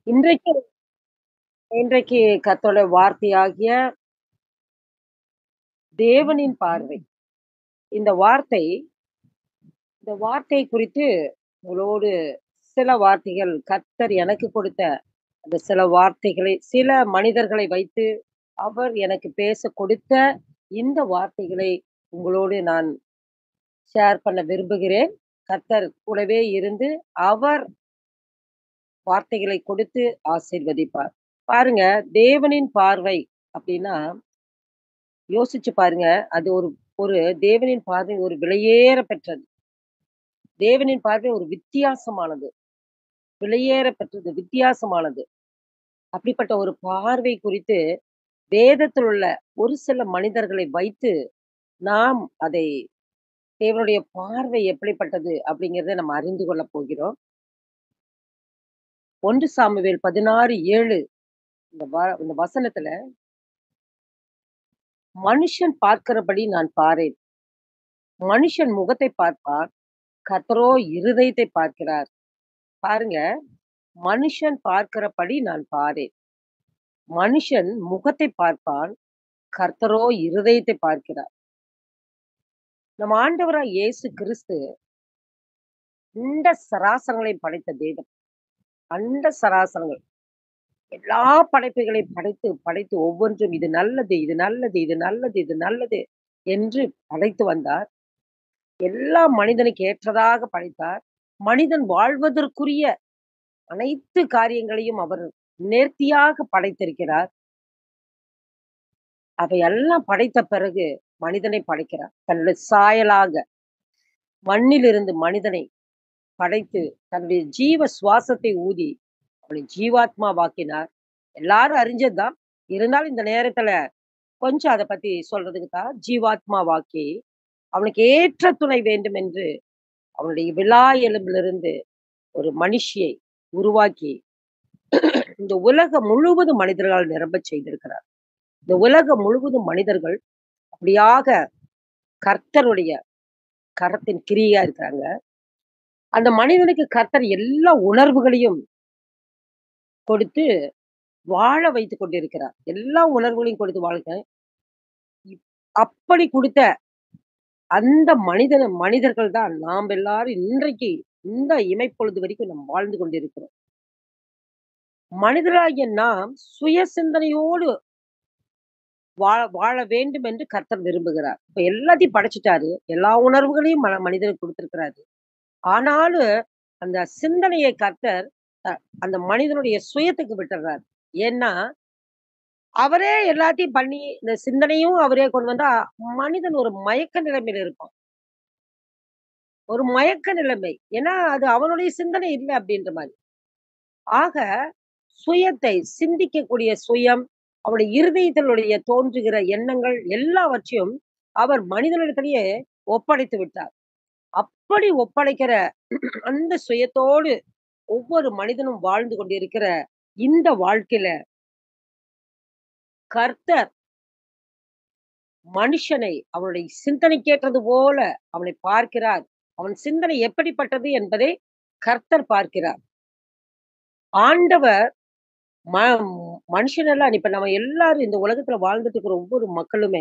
இன்றைக்கு இன்றைக்கு கர்த்தருடைய வார்த்தையாகிய தேவனின் பார்வை. இந்த வார்த்தை இந்த வார்த்தை குறித்து உங்களோடு சில வார்த்தைகள் கர்த்தர் எனக்கு கொடுத்த அந்த சில வார்த்தைகளை சில மனிதர்களை வைத்து அவர் எனக்கு பேச கொடுத்த இந்த வார்த்தைகளை உங்களோடு நான் ஷேர் பண்ண விரும்புகிறேன். கர்த்தர் கூடவே இருந்து அவர் வார்த்தைகளை கொடுத்து ஆசீர்வதிப்பார். பாருங்க, தேவனின் பார்வை அப்படின்னா, யோசிச்சு பாருங்க. அது ஒரு ஒரு தேவனின் பார்வை ஒரு விலையேற பெற்றது. தேவனின் பார்வை ஒரு வித்தியாசமானது. விலையேற பெற்றது, வித்தியாசமானது. அப்படிப்பட்ட ஒரு பார்வை குறித்து வேதத்தில் உள்ள ஒரு சில மனிதர்களை வைத்து நாம் அதை தேவனுடைய பார்வை எப்படிப்பட்டது அப்படிங்கிறத நம்ம அறிந்து கொள்ளப் போகிறோம். 1 சாமுவேல் 16:7 இந்த வ இந்த வசனத்துல மனுஷன் பார்க்கிறபடி நான் பாரேன். மனுஷன் முகத்தை பார்ப்பான். கர்த்தரோ இருதயத்தை பார்க்கிறார். பாருங்க, மனுஷன் பார்க்கிறபடி நான் பாரேன். மனுஷன் முகத்தை பார்ப்பான். கர்த்தரோ இருதயத்தை பார்க்கிறார். நம் ஆண்டவராய் இயேசு கிறிஸ்து அண்ட சராசரங்களையும் படைத்த தேவன். அண்ட சராசரங்கள். எல்லா படைப்புகளையும் படைத்து, படைத்து ஒவ்வொன்றும் இது நல்லது, இது நல்லது, இது நல்லது, இது நல்லது என்று படைத்து வந்தார். எல்லா மனிதனுக்கு ஏற்றதாக படைத்தார். மனிதன் வாழ்வதற்குரிய அனைத்து காரியங்களையும் அவர் நேர்த்தியாக படைத்திருக்கிறார். அவையெல்லாம் படைத்த பிறகு மனிதனை படைக்கிறார். தன்னுடைய சாயலாக மண்ணிலிருந்து மனிதனை படைத்து தன்னுடைய ஜீவ சுவாசத்தை ஊதி அவனை ஜீவாத்மாவாக்கினார். எல்லாரும் அறிஞ்சதுதான். இருந்தாலும் இந்த நேரத்துல கொஞ்சம் அத பத்தி சொல்றதுக்கு தான் ஜீவாத்மாவாக்கி அவனுக்கு ஏற்ற துணை வேண்டும் என்று அவனுடைய விலா எலும்பிலிருந்து ஒரு மனுஷியை உருவாக்கி இந்த உலகம் முழுவதும் மனிதர்களால் நிரம்பச் செய்திருக்கிறார். இந்த உலகம் முழுவதும் மனிதர்கள் அப்படியாக கர்த்தருடைய கரத்தின் கிரியா இருக்கிறாங்க. அந்த மனிதனுக்கு கர்த்தர் எல்லா உணர்வுகளையும் கொடுத்து வாழ வைத்துக் கொண்டிருக்கிறார். எல்லா உணர்வுகளையும் கொடுத்து வாழ்க இப் அப்படி குடுத்த அந்த மனிதன மனிதர்கள் தான் நாம் எல்லாரும் இன்றைக்கு இந்த இமைப்பொழுது வரைக்கும் நாம் வாழ்ந்து கொண்டிருக்கிறோம். மனிதராகிய நாம் சுய சிந்தனையோடு வாழ வாழ வேண்டும் என்று கர்த்தர் விரும்புகிறார். இப்ப எல்லாத்தையும் படைச்சுட்டாரு. எல்லா உணர்வுகளையும் ம மனிதனுக்கு குடுத்திருக்கிறாரு. ஆனாலும் அந்த சிந்தனையை கர்த்தர் அ அந்த மனிதனுடைய சுயத்துக்கு விட்டுர்றாரு. ஏன்னா, அவரே எல்லாத்தையும் பண்ணி இந்த சிந்தனையும் அவரே கொண்டு வந்தா, மனிதன் ஒரு மயக்க நிலைமையில இருப்பான். ஒரு மயக்க நிலைமை. ஏன்னா, அது அவனுடைய சிந்தனை இல்ல அப்படின்ற மாரி. ஆக, சுயத்தை சிந்திக்கக்கூடிய சுயம், அவருடைய இருதயத்தினுடைய தோன்றுகிற எண்ணங்கள் எல்லாவற்றையும் அவர் மனிதனிடத்திலேயே ஒப்படைத்து விட்டார். அப்படி ஒப்படைக்கிற அந்த சுயத்தோடு ஒவ்வொரு மனிதனும் வாழ்ந்து கொண்டிருக்கிற இந்த வாழ்க்கையில கர்த்தர் மனுஷனை அவனுடைய சிந்தனைக்கேற்றது போல அவனை பார்க்கிறார். அவன் சிந்தனை எப்படிப்பட்டது என்பதை கர்த்தர் பார்க்கிறார். ஆண்டவர் ம மனுஷனெல்லாம் இப்ப நம்ம எல்லாரும் இந்த உலகத்துல வாழ்ந்துட்டு இருக்கிற ஒவ்வொரு மக்களுமே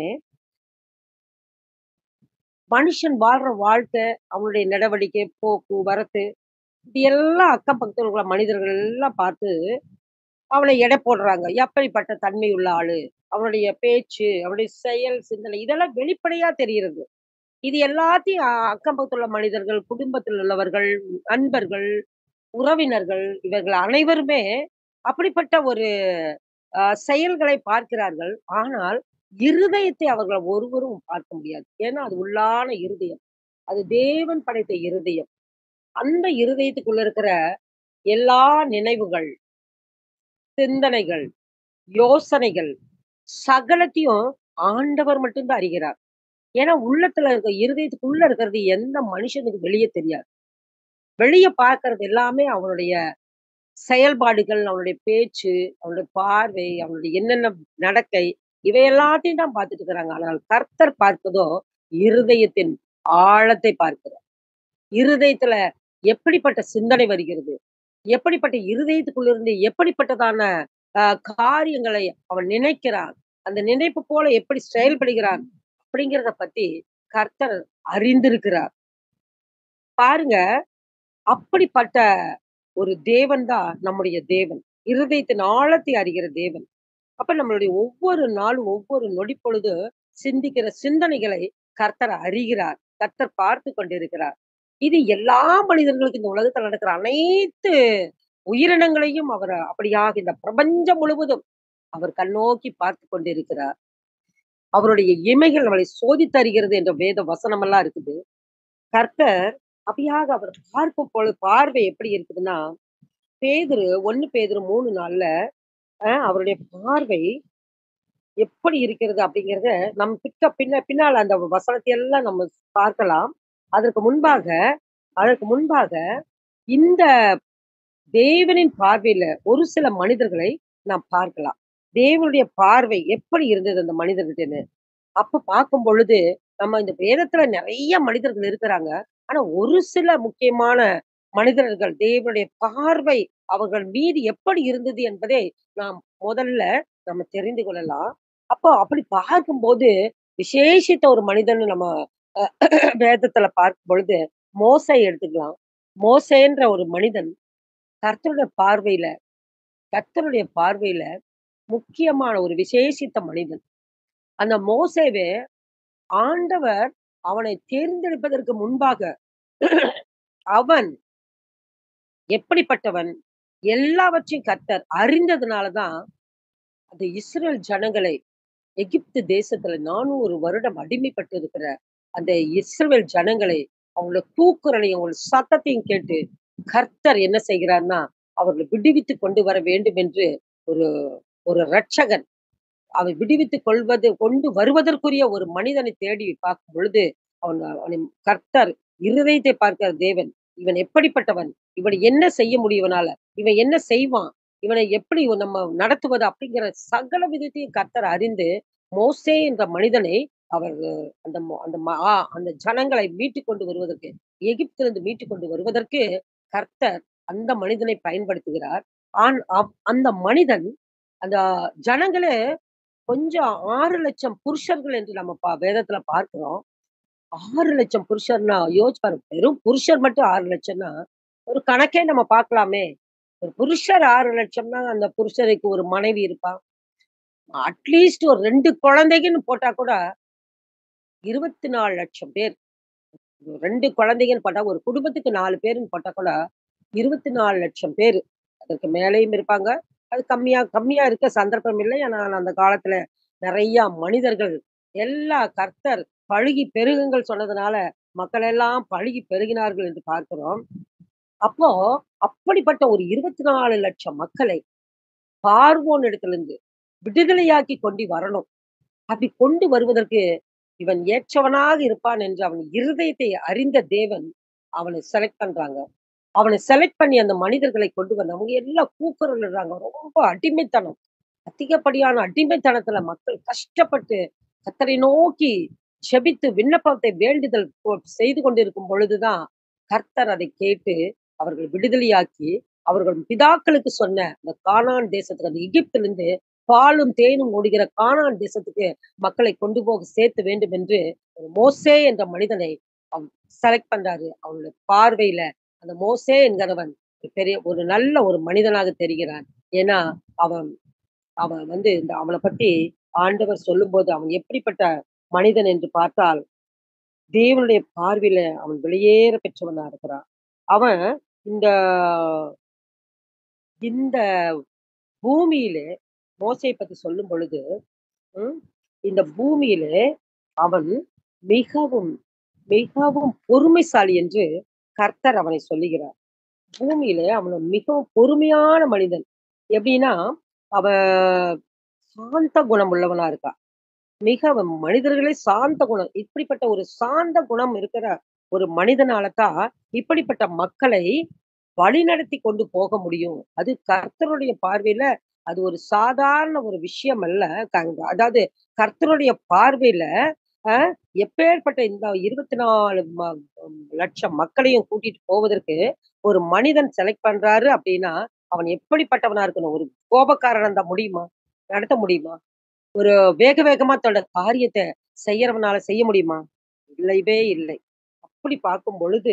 மனுஷன் வாழ்ற வாழ்க்கை, அவனுடைய நடவடிக்கை, போக்கு, வரத்து இது எல்லாம் அக்கம் பக்கத்துல இருக்கிற மனிதர்கள் எல்லாம் பார்த்து அவனை எடை போடுறாங்க. எப்படிப்பட்ட தன்மை உள்ள ஆளு? அவனுடைய பேச்சு, அவனுடைய செயல், சிந்தனை இதெல்லாம் வெளிப்படையா தெரிகிறது. இது எல்லாத்தையும் அ அக்கம் பக்கத்துல உள்ள மனிதர்கள், குடும்பத்தில் உள்ளவர்கள், நண்பர்கள், உறவினர்கள் இவர்கள் அனைவருமே அப்படிப்பட்ட ஒரு அ செயல்களை பார்க்கிறார்கள். ஆனால் இருதயத்தை அவர்கள் ஒருவரும் பார்க்க முடியாது. ஏன்னா, அது உள்ளான இருதயம். அது தேவன் படைத்த இருதயம். அந்த இருதயத்துக்குள்ள இருக்கிற எல்லா நினைவுகள், சிந்தனைகள், யோசனைகள் சகலத்தையும் ஆண்டவர் மட்டும் தான் அறிகிறார். ஏன்னா, உள்ளத்துல இருக்க இருதயத்துக்குள்ள இருக்கிறது எந்த மனுஷனுக்கு வெளிய தெரியாது. வெளிய பார்க்கிறது எல்லாமே அவனுடைய செயல்பாடுகள், அவனுடைய பேச்சு, அவனுடைய பார்வை, அவனுடைய என்னென்ன நடக்கை இவை எல்லாத்தையும் தான் பார்த்துட்டு இருக்கிறாங்க. ஆனால் கர்த்தர் பார்ப்பதோ இருதயத்தின் ஆழத்தை பார்க்கிறார். இருதயத்துல எப்படிப்பட்ட சிந்தனை வருகிறது? எப்படிப்பட்ட இருதயத்துக்குள்ளிருந்து எப்படிப்பட்டதான அ காரியங்களை அவன் நினைக்கிறான். அந்த நினைப்பு போல எப்படி செயல்படுகிறான் அப்படிங்கிறத பத்தி கர்த்தர் அறிந்திருக்கிறார். பாருங்க, அப்படிப்பட்ட ஒரு தேவன் தான் நம்முடைய தேவன். இருதயத்தின் ஆழத்தை அறிகிற தேவன். அப்ப நம்மளுடைய ஒவ்வொரு நாளும், ஒவ்வொரு நொடி பொழுது சிந்திக்கிற சிந்தனைகளை கர்த்தர் அறிகிறார். கர்த்தர் பார்த்துக் கொண்டிருக்கிறார். இது எல்லா மனிதர்களுக்கும் இந்த உலகத்துல நடக்கிற அனைத்து உயிரினங்களையும் அவர் அப்படியாக இந்த பிரபஞ்சம் முழுவதும் அவர் கண்ணோக்கி பார்த்துக் கொண்டிருக்கிறார். அவருடைய இமைகள் நம்மளை சோதித்தறிகிறது என்ற வேத வசனமெல்லாம் இருக்குது. கர்த்தர் அப்படியாக அவர் பார்க்கும் பொழுது பார்வை எப்படி இருக்குதுன்னா, பேதுரு 1 பேதுரு 3 நாள்ல அ அவருடைய பார்வை எப்படி இருக்கிறது அப்படிங்கிறத நம் பிக்க பின்ன பின்னால அந்த வசனத்தை எல்லாம் நம்ம பார்க்கலாம். அதற்கு முன்பாக அதற்கு முன்பாக இந்த தேவனின் பார்வையில ஒரு சில மனிதர்களை நாம் பார்க்கலாம். தேவனுடைய பார்வை எப்படி இருந்தது அந்த மனிதர்கிட்டன்னு. அப்ப பார்க்கும் பொழுது, நம்ம இந்த வேதத்துல நெறைய மனிதர்கள் இருக்கிறாங்க. ஆனா ஒரு சில முக்கியமான மனிதர்கள் தேவனுடைய பார்வை அவர்கள் மீது எப்படி இருந்தது என்பதை நாம் முதல்ல நம்ம தெரிந்து கொள்ளலாம். அப்போ அப்படி பார்க்கும்போது, விசேஷித்த ஒரு மனிதன்னு நம்ம அ வேதத்துல பார்க்கும் பொழுது, மோசே எடுத்துக்கலாம். மோசேன்ற ஒரு மனிதன் கர்த்தருடைய பார்வையில கர்த்தருடைய பார்வையில முக்கியமான ஒரு விசேஷித்த மனிதன். அந்த மோசேவே ஆண்டவர் அவனை தேர்ந்தெடுப்பதற்கு முன்பாக அவன் எப்படிப்பட்டவன்? எல்லாவற்றையும் கர்த்தர் அறிந்ததுனால தான், அந்த இஸ்ரேல் ஜனங்களை எகிப்து தேசத்துல 400 வருடம் அடிமைப்பட்டு இருக்கிற அந்த இஸ்ரவேல் ஜனங்களை அவங்களோட கூக்குரலையும், அவங்களோட சத்தத்தையும் கேட்டு கர்த்தர் என்ன செய்கிறார்ன்னா, அவர்களை விடுவித்துக் கொண்டு வர வேண்டும் என்று ஒரு ஒரு ரட்சகன் அவன் விடுவித்துக் கொள்வது கொண்டு வருவதற்குரிய ஒரு மனிதனை தேடி பார்க்கும் பொழுது, அவன் அவனை கர்த்தர் இருதயத்தை பார்க்கிற தேவன். இவன் எப்படிப்பட்டவன்? இவன் என்ன செய்ய முடியும் இவனால? இவன் என்ன செய்வான்? இவனை எப்படி நம்ம நடத்துவது? அப்படிங்கிற சகல விதத்தையும் கர்த்தர் அறிந்து, மோசே என்ற மனிதனை அவர் அந்த மொ அந்த ம ஆ அந்த ஜனங்களை மீட்டுக் கொண்டு வருவதற்கு, எகிப்திலிருந்து மீட்டுக் கொண்டு வருவதற்கு கர்த்தர் அந்த மனிதனை பயன்படுத்துகிறார். ஆன் அவ் அந்த மனிதன் அந்த ஜனங்களே கொஞ்சம் 6,00,000 புருஷர்கள் என்று நம்ம ப வேதத்துல பார்க்கிறோம். 6,00,000 புருஷர்னா யோசிச்சு பாருங்க. வெறும் புருஷர் மட்டும் 6,00,000ன்னா, ஒரு கணக்கே நம்ம பார்க்கலாமே! ஒரு புருஷர் 6,00,000ன்னா, அந்த புருஷருக்கு ஒரு மனைவி இருப்பா. அட்லீஸ்ட் ஒரு 2 குழந்தைங்கன்னு போட்டா கூட 24,00,000 பேர். 2 குழந்தைங்கன்னு போட்டா, ஒரு குடும்பத்துக்கு 4 பேருன்னு போட்டா கூட 24,00,000 பேரு. அதற்கு மேலேயும் இருப்பாங்க. அது கம்மியா கம்மியா இருக்க சந்தர்ப்பம் இல்லை. ஆனா அந்த காலத்துல நெறைய மனிதர்கள் எல்லா கர்த்தர் பலுகி பெருகுங்கள் சொன்னதுனால, மக்கள் எல்லாம் பலுகி பெருகினார்கள் என்று பார்க்கிறோம். அப்போ அப்படிப்பட்ட ஒரு 24,00,000 மக்களை பார்வோன் இடத்திலிருந்து விடுதலையாக்கி கொண்டு வரணும். அப்படி கொண்டு வருவதற்கு இவன் ஏற்றவனாக இருப்பான் என்று அவன் இருதயத்தை அறிந்த தேவன் அவனை செலக்ட் பண்றாங்க. அவனை செலக்ட் பண்ணி அந்த மனிதர்களை கொண்டு வந்து அவங்க எல்லாம் கூக்குரலிடுறாங்க. ரொம்ப அடிமைத்தனம். அதிகப்படியான அடிமைத்தனத்துல மக்கள் கஷ்டப்பட்டு கர்த்தரை நோக்கி ஜெபித்து விண்ணப்பத்தை வேண்டுதல் பொ செய்து கொண்டிருக்கும் பொழுதுதான், கர்த்தர் அதை கேட்டு அவர்கள் விடுதலையாக்கி, அவர்கள் பிதாக்களுக்கு சொன்ன அந்த கானான் தேசத்துக்கு அந்த எகிப்திலிருந்து பாலும் தேனும் ஓடுகிற கானான் தேசத்துக்கு மக்களை கொண்டு போக சேர்த்த வேண்டும் என்று ஒரு மோசே என்ற மனிதனை அவ் செலக்ட் பண்றாரு. அவனுடைய பார்வையில அந்த மோசே என்கிறவன் ஒரு பெரிய ஒரு நல்ல ஒரு மனிதனாக தெரிகிறான். ஏன்னா, அவன் அவன் வந்து இந்த அவன பத்தி ஆண்டவர் சொல்லும்போது, அவன் எப்படிப்பட்ட மனிதன் என்று பார்த்தால், தேவனுடைய பார்வையில அவன் வெளியேற பெற்றவனா இருக்கிறான். அவன் இந்த இந்த பூமியிலே மோசேய பத்தி சொல்லும் பொழுது, ம் இந்த பூமியிலே அவன் மிகவும், மிகவும் பொறுமைசாலி என்று கர்த்தர் அவனை சொல்லுகிறார். பூமியிலே அவன் மிகவும் பொறுமையான மனிதன். எப்படின்னா, அவன் சாந்த குணம் உள்ளவனா இருக்கான். மிகவும் மனிதர்களே சாந்த குணம். இப்படிப்பட்ட ஒரு சாந்த குணம் இருக்கிற ஒரு மனிதனால தான், இப்படிப்பட்ட மக்களை வழிநடத்தி கொண்டு போக முடியும். அது கர்த்தருடைய பார்வையில அது ஒரு சாதாரண ஒரு விஷயம் அல்ல. க அதாவது கர்த்தருடைய பார்வையில அ எப்பேர்ப்பட்ட இந்த 24 ம ம் லட்சம் மக்களையும் கூட்டிட்டு போவதற்கு ஒரு மனிதன் செலக்ட் பண்றாரு அப்டின்னா, அவன் எப்படிப்பட்டவனா இருக்கணும்? ஒரு கோபக்காரனா இருந்தா முடியுமா? நடத்த முடியுமா? ஒரு வேக வேகமா தன்னோட காரியத்த செய்யறவனால செய்ய முடியுமா? இல்லவே இல்லை. அப்படி பார்க்கும் பொழுது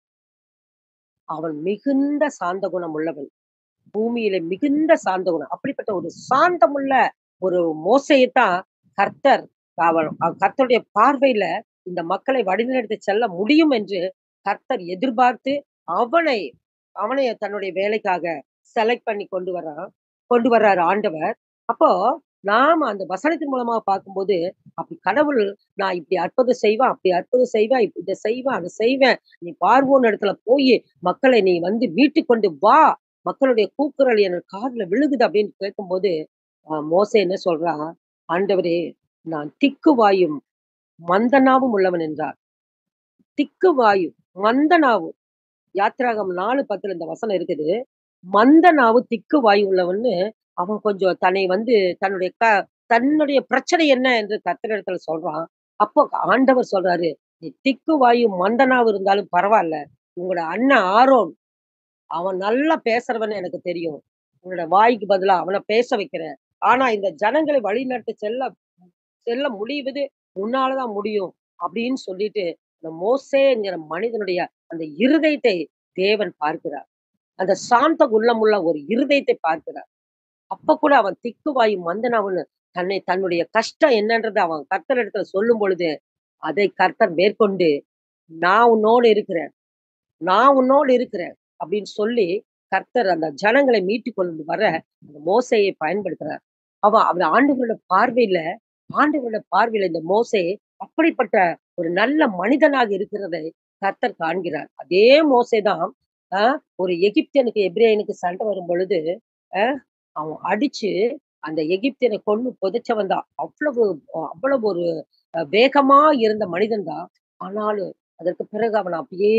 அவன் மிகுந்த சாந்த குணம் உள்ளவன். பூமியிலே மிகுந்த சாந்த குணம். அப்படிப்பட்ட ஒரு சாந்தமுள்ள ஒரு மோசேயத்தான் கர்த்தர் அவர் கர்த்தருடைய பார்வையில இந்த மக்களை வழிநடத்தி செல்ல முடியும் என்று கர்த்தர் எதிர்பார்த்து, அவனை அவனை தன்னுடைய வேலைக்காக செலக்ட் பண்ணி கொண்டு வர்றான் கொண்டு வர்றாரு ஆண்டவர். அப்போ நாம அந்த வசனத்தின் மூலமா பார்க்கும்போது, அப்படி கடவுள் நான் இப்படி அற்புதம் செய்வேன், அப்படி அற்புதம் செய்வேன், இத செய்வேன், அத செய்வேன். நீ பார்வோன் இடத்துல போயி மக்களை நீ வந்து மீட்டுக் கொண்டு வா. மக்களுடைய கூக்குரல் என் காதுல விழுகுது அப்படின்னு கேட்கும்போது, அ மோசே என்ன சொல்றான்? ஆண்டவரே! நான் திக்கு வாயும், மந்த நாவும் உள்ளவன் என்றார். திக்கு வாயு, மந்த நாவு. யாத்திராகமம் 4:10ல இந்த வசனம் இருக்குது. மந்த நாவு, திக்கு வாயு உள்ளவன்னு அவன் கொஞ்சம் தன்னை வந்து தன்னுடைய க தன்னுடைய பிரச்சனை என்ன என்று கர்த்தரிடத்துல சொல்றான். அப்போ ஆண்டவர் சொல்றாரு, "நீ திக்கு வாயு, மந்த நாவு இருந்தாலும் பரவால்ல. உங்களோட அண்ணன் ஆரோன், அவன் நல்லா பேசுறவன்னு எனக்கு தெரியும். உன்னோட வாய்க்கு பதிலா அவன பேச வைக்கிறேன். ஆனா இந்த ஜனங்களை வழிநடத்தி செல்ல செல்ல முடிவது உன்னால தான் முடியும்." அப்படின்னு சொல்லிட்டு, அந்த மோசேங்கிற மனிதனுடைய அந்த இருதயத்தை தேவன் பார்க்கிறார். அந்த சாந்த உள்ளமுள்ள ஒரு இருதயத்தை பார்க்கிறார். அப்ப கூட அவன் திக்கு வாயு, மந்த நாவுன்னு தன்னை தன்னுடைய கஷ்டம் என்னன்றத அவன் கர்த்தரிடத்துல சொல்லும் பொழுது, அதை கர்த்தர் மேற்கொண்டு, "நான் உன்னோடு இருக்கிறேன். நான் உன்னோடு இருக்கிறேன்." அப்படின்னு சொல்லி கர்த்தர் அந்த ஜனங்களை மீட்டுக் கொண்டு வர அந்த மோசேயை பயன்படுத்துறார். அவன் அவன் ஆண்டவரோட பார்வையில ஆண்டவரோட பார்வையில இந்த மோசே அப்படிப்பட்ட ஒரு நல்ல மனிதனாக இருக்கிறதை கர்த்தர் காண்கிறார். அதே மோசே தான் அ ஒரு எகிப்தியனுக்கு, எபிரேயனுக்கு சண்டை வரும்பொழுது, அ அவன் அடிச்சு அந்த எகிப்தியனை கொன்னு புதைச்சவன் தான். அவ்வளவு அவ்வளவு ஒரு அ வேகமா இருந்த மனிதன் தான். ஆனாலும் அதற்கு பிறகு அவன் அப்படியே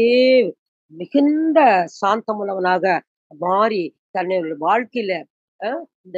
மிகுந்த சாந்தமுள்ளவனாக மாறி தன்னுடைய வாழ்க்கையில அ இந்த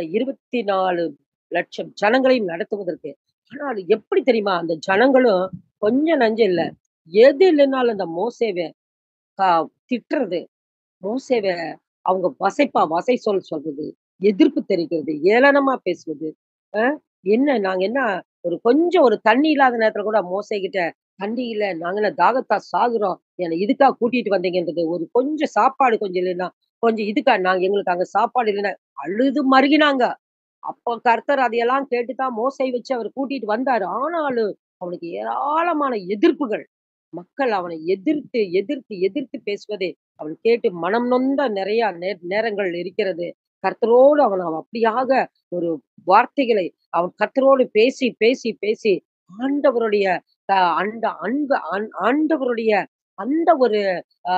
24,00,000 ஜனங்களையும் நடத்துவதற்கு ஆனால் எப்படி தெரியுமா? அந்த ஜனங்களும் கொஞ்சம் நஞ்சம் இல்ல. எது இல்லைனாலும் அந்த மோசேவ க திட்டுறது, மோசேவ அவங்க வசைப்பா வசை சொல் சொல்றது, எதிர்ப்பு தெரிவிக்கிறது, ஏளனமா பேசுவது. அ என்ன நாங்க என்ன ஒரு கொஞ்சம் ஒரு தண்ணி இல்லாத நேரத்துல கூட மோசே கிட்ட, "தண்ணி இல்ல. நாங்க என்ன தாகத்தா சாகுறோம். என்ன இதுக்கா கூட்டிட்டு வந்தீங்கன்றது. ஒரு கொஞ்சம் சாப்பாடு கொஞ்சம் இல்லைன்னா, கொஞ்சம் இதுக்கா நாங்க எங்களுக்கு அங்க சாப்பாடு இல்லைன்னா" அழுது மருகினாங்க. அப்ப கர்த்தர் அதையெல்லாம் கேட்டு தான் மோசேய வச்சு அவர் கூட்டிட்டு வந்தாரு. ஆனாலும் அவனுக்கு ஏராளமான எதிர்ப்புகள். மக்கள் அவனை எதிர்த்து, எதிர்த்து, எதிர்த்து பேசுவதை அவன் கேட்டு மனம் நொந்த நிறைய நே நேரங்கள் இருக்கிறது. கர்த்தரோடு அவன் அப்படியாக ஒரு வார்த்தைகளை அவன் கர்த்தரோடு பேசி, பேசி, பேசி ஆண்டவருடைய அ அந்த அன்பு ஆண் ஆண்டவருடைய அந்த ஒரு ஆ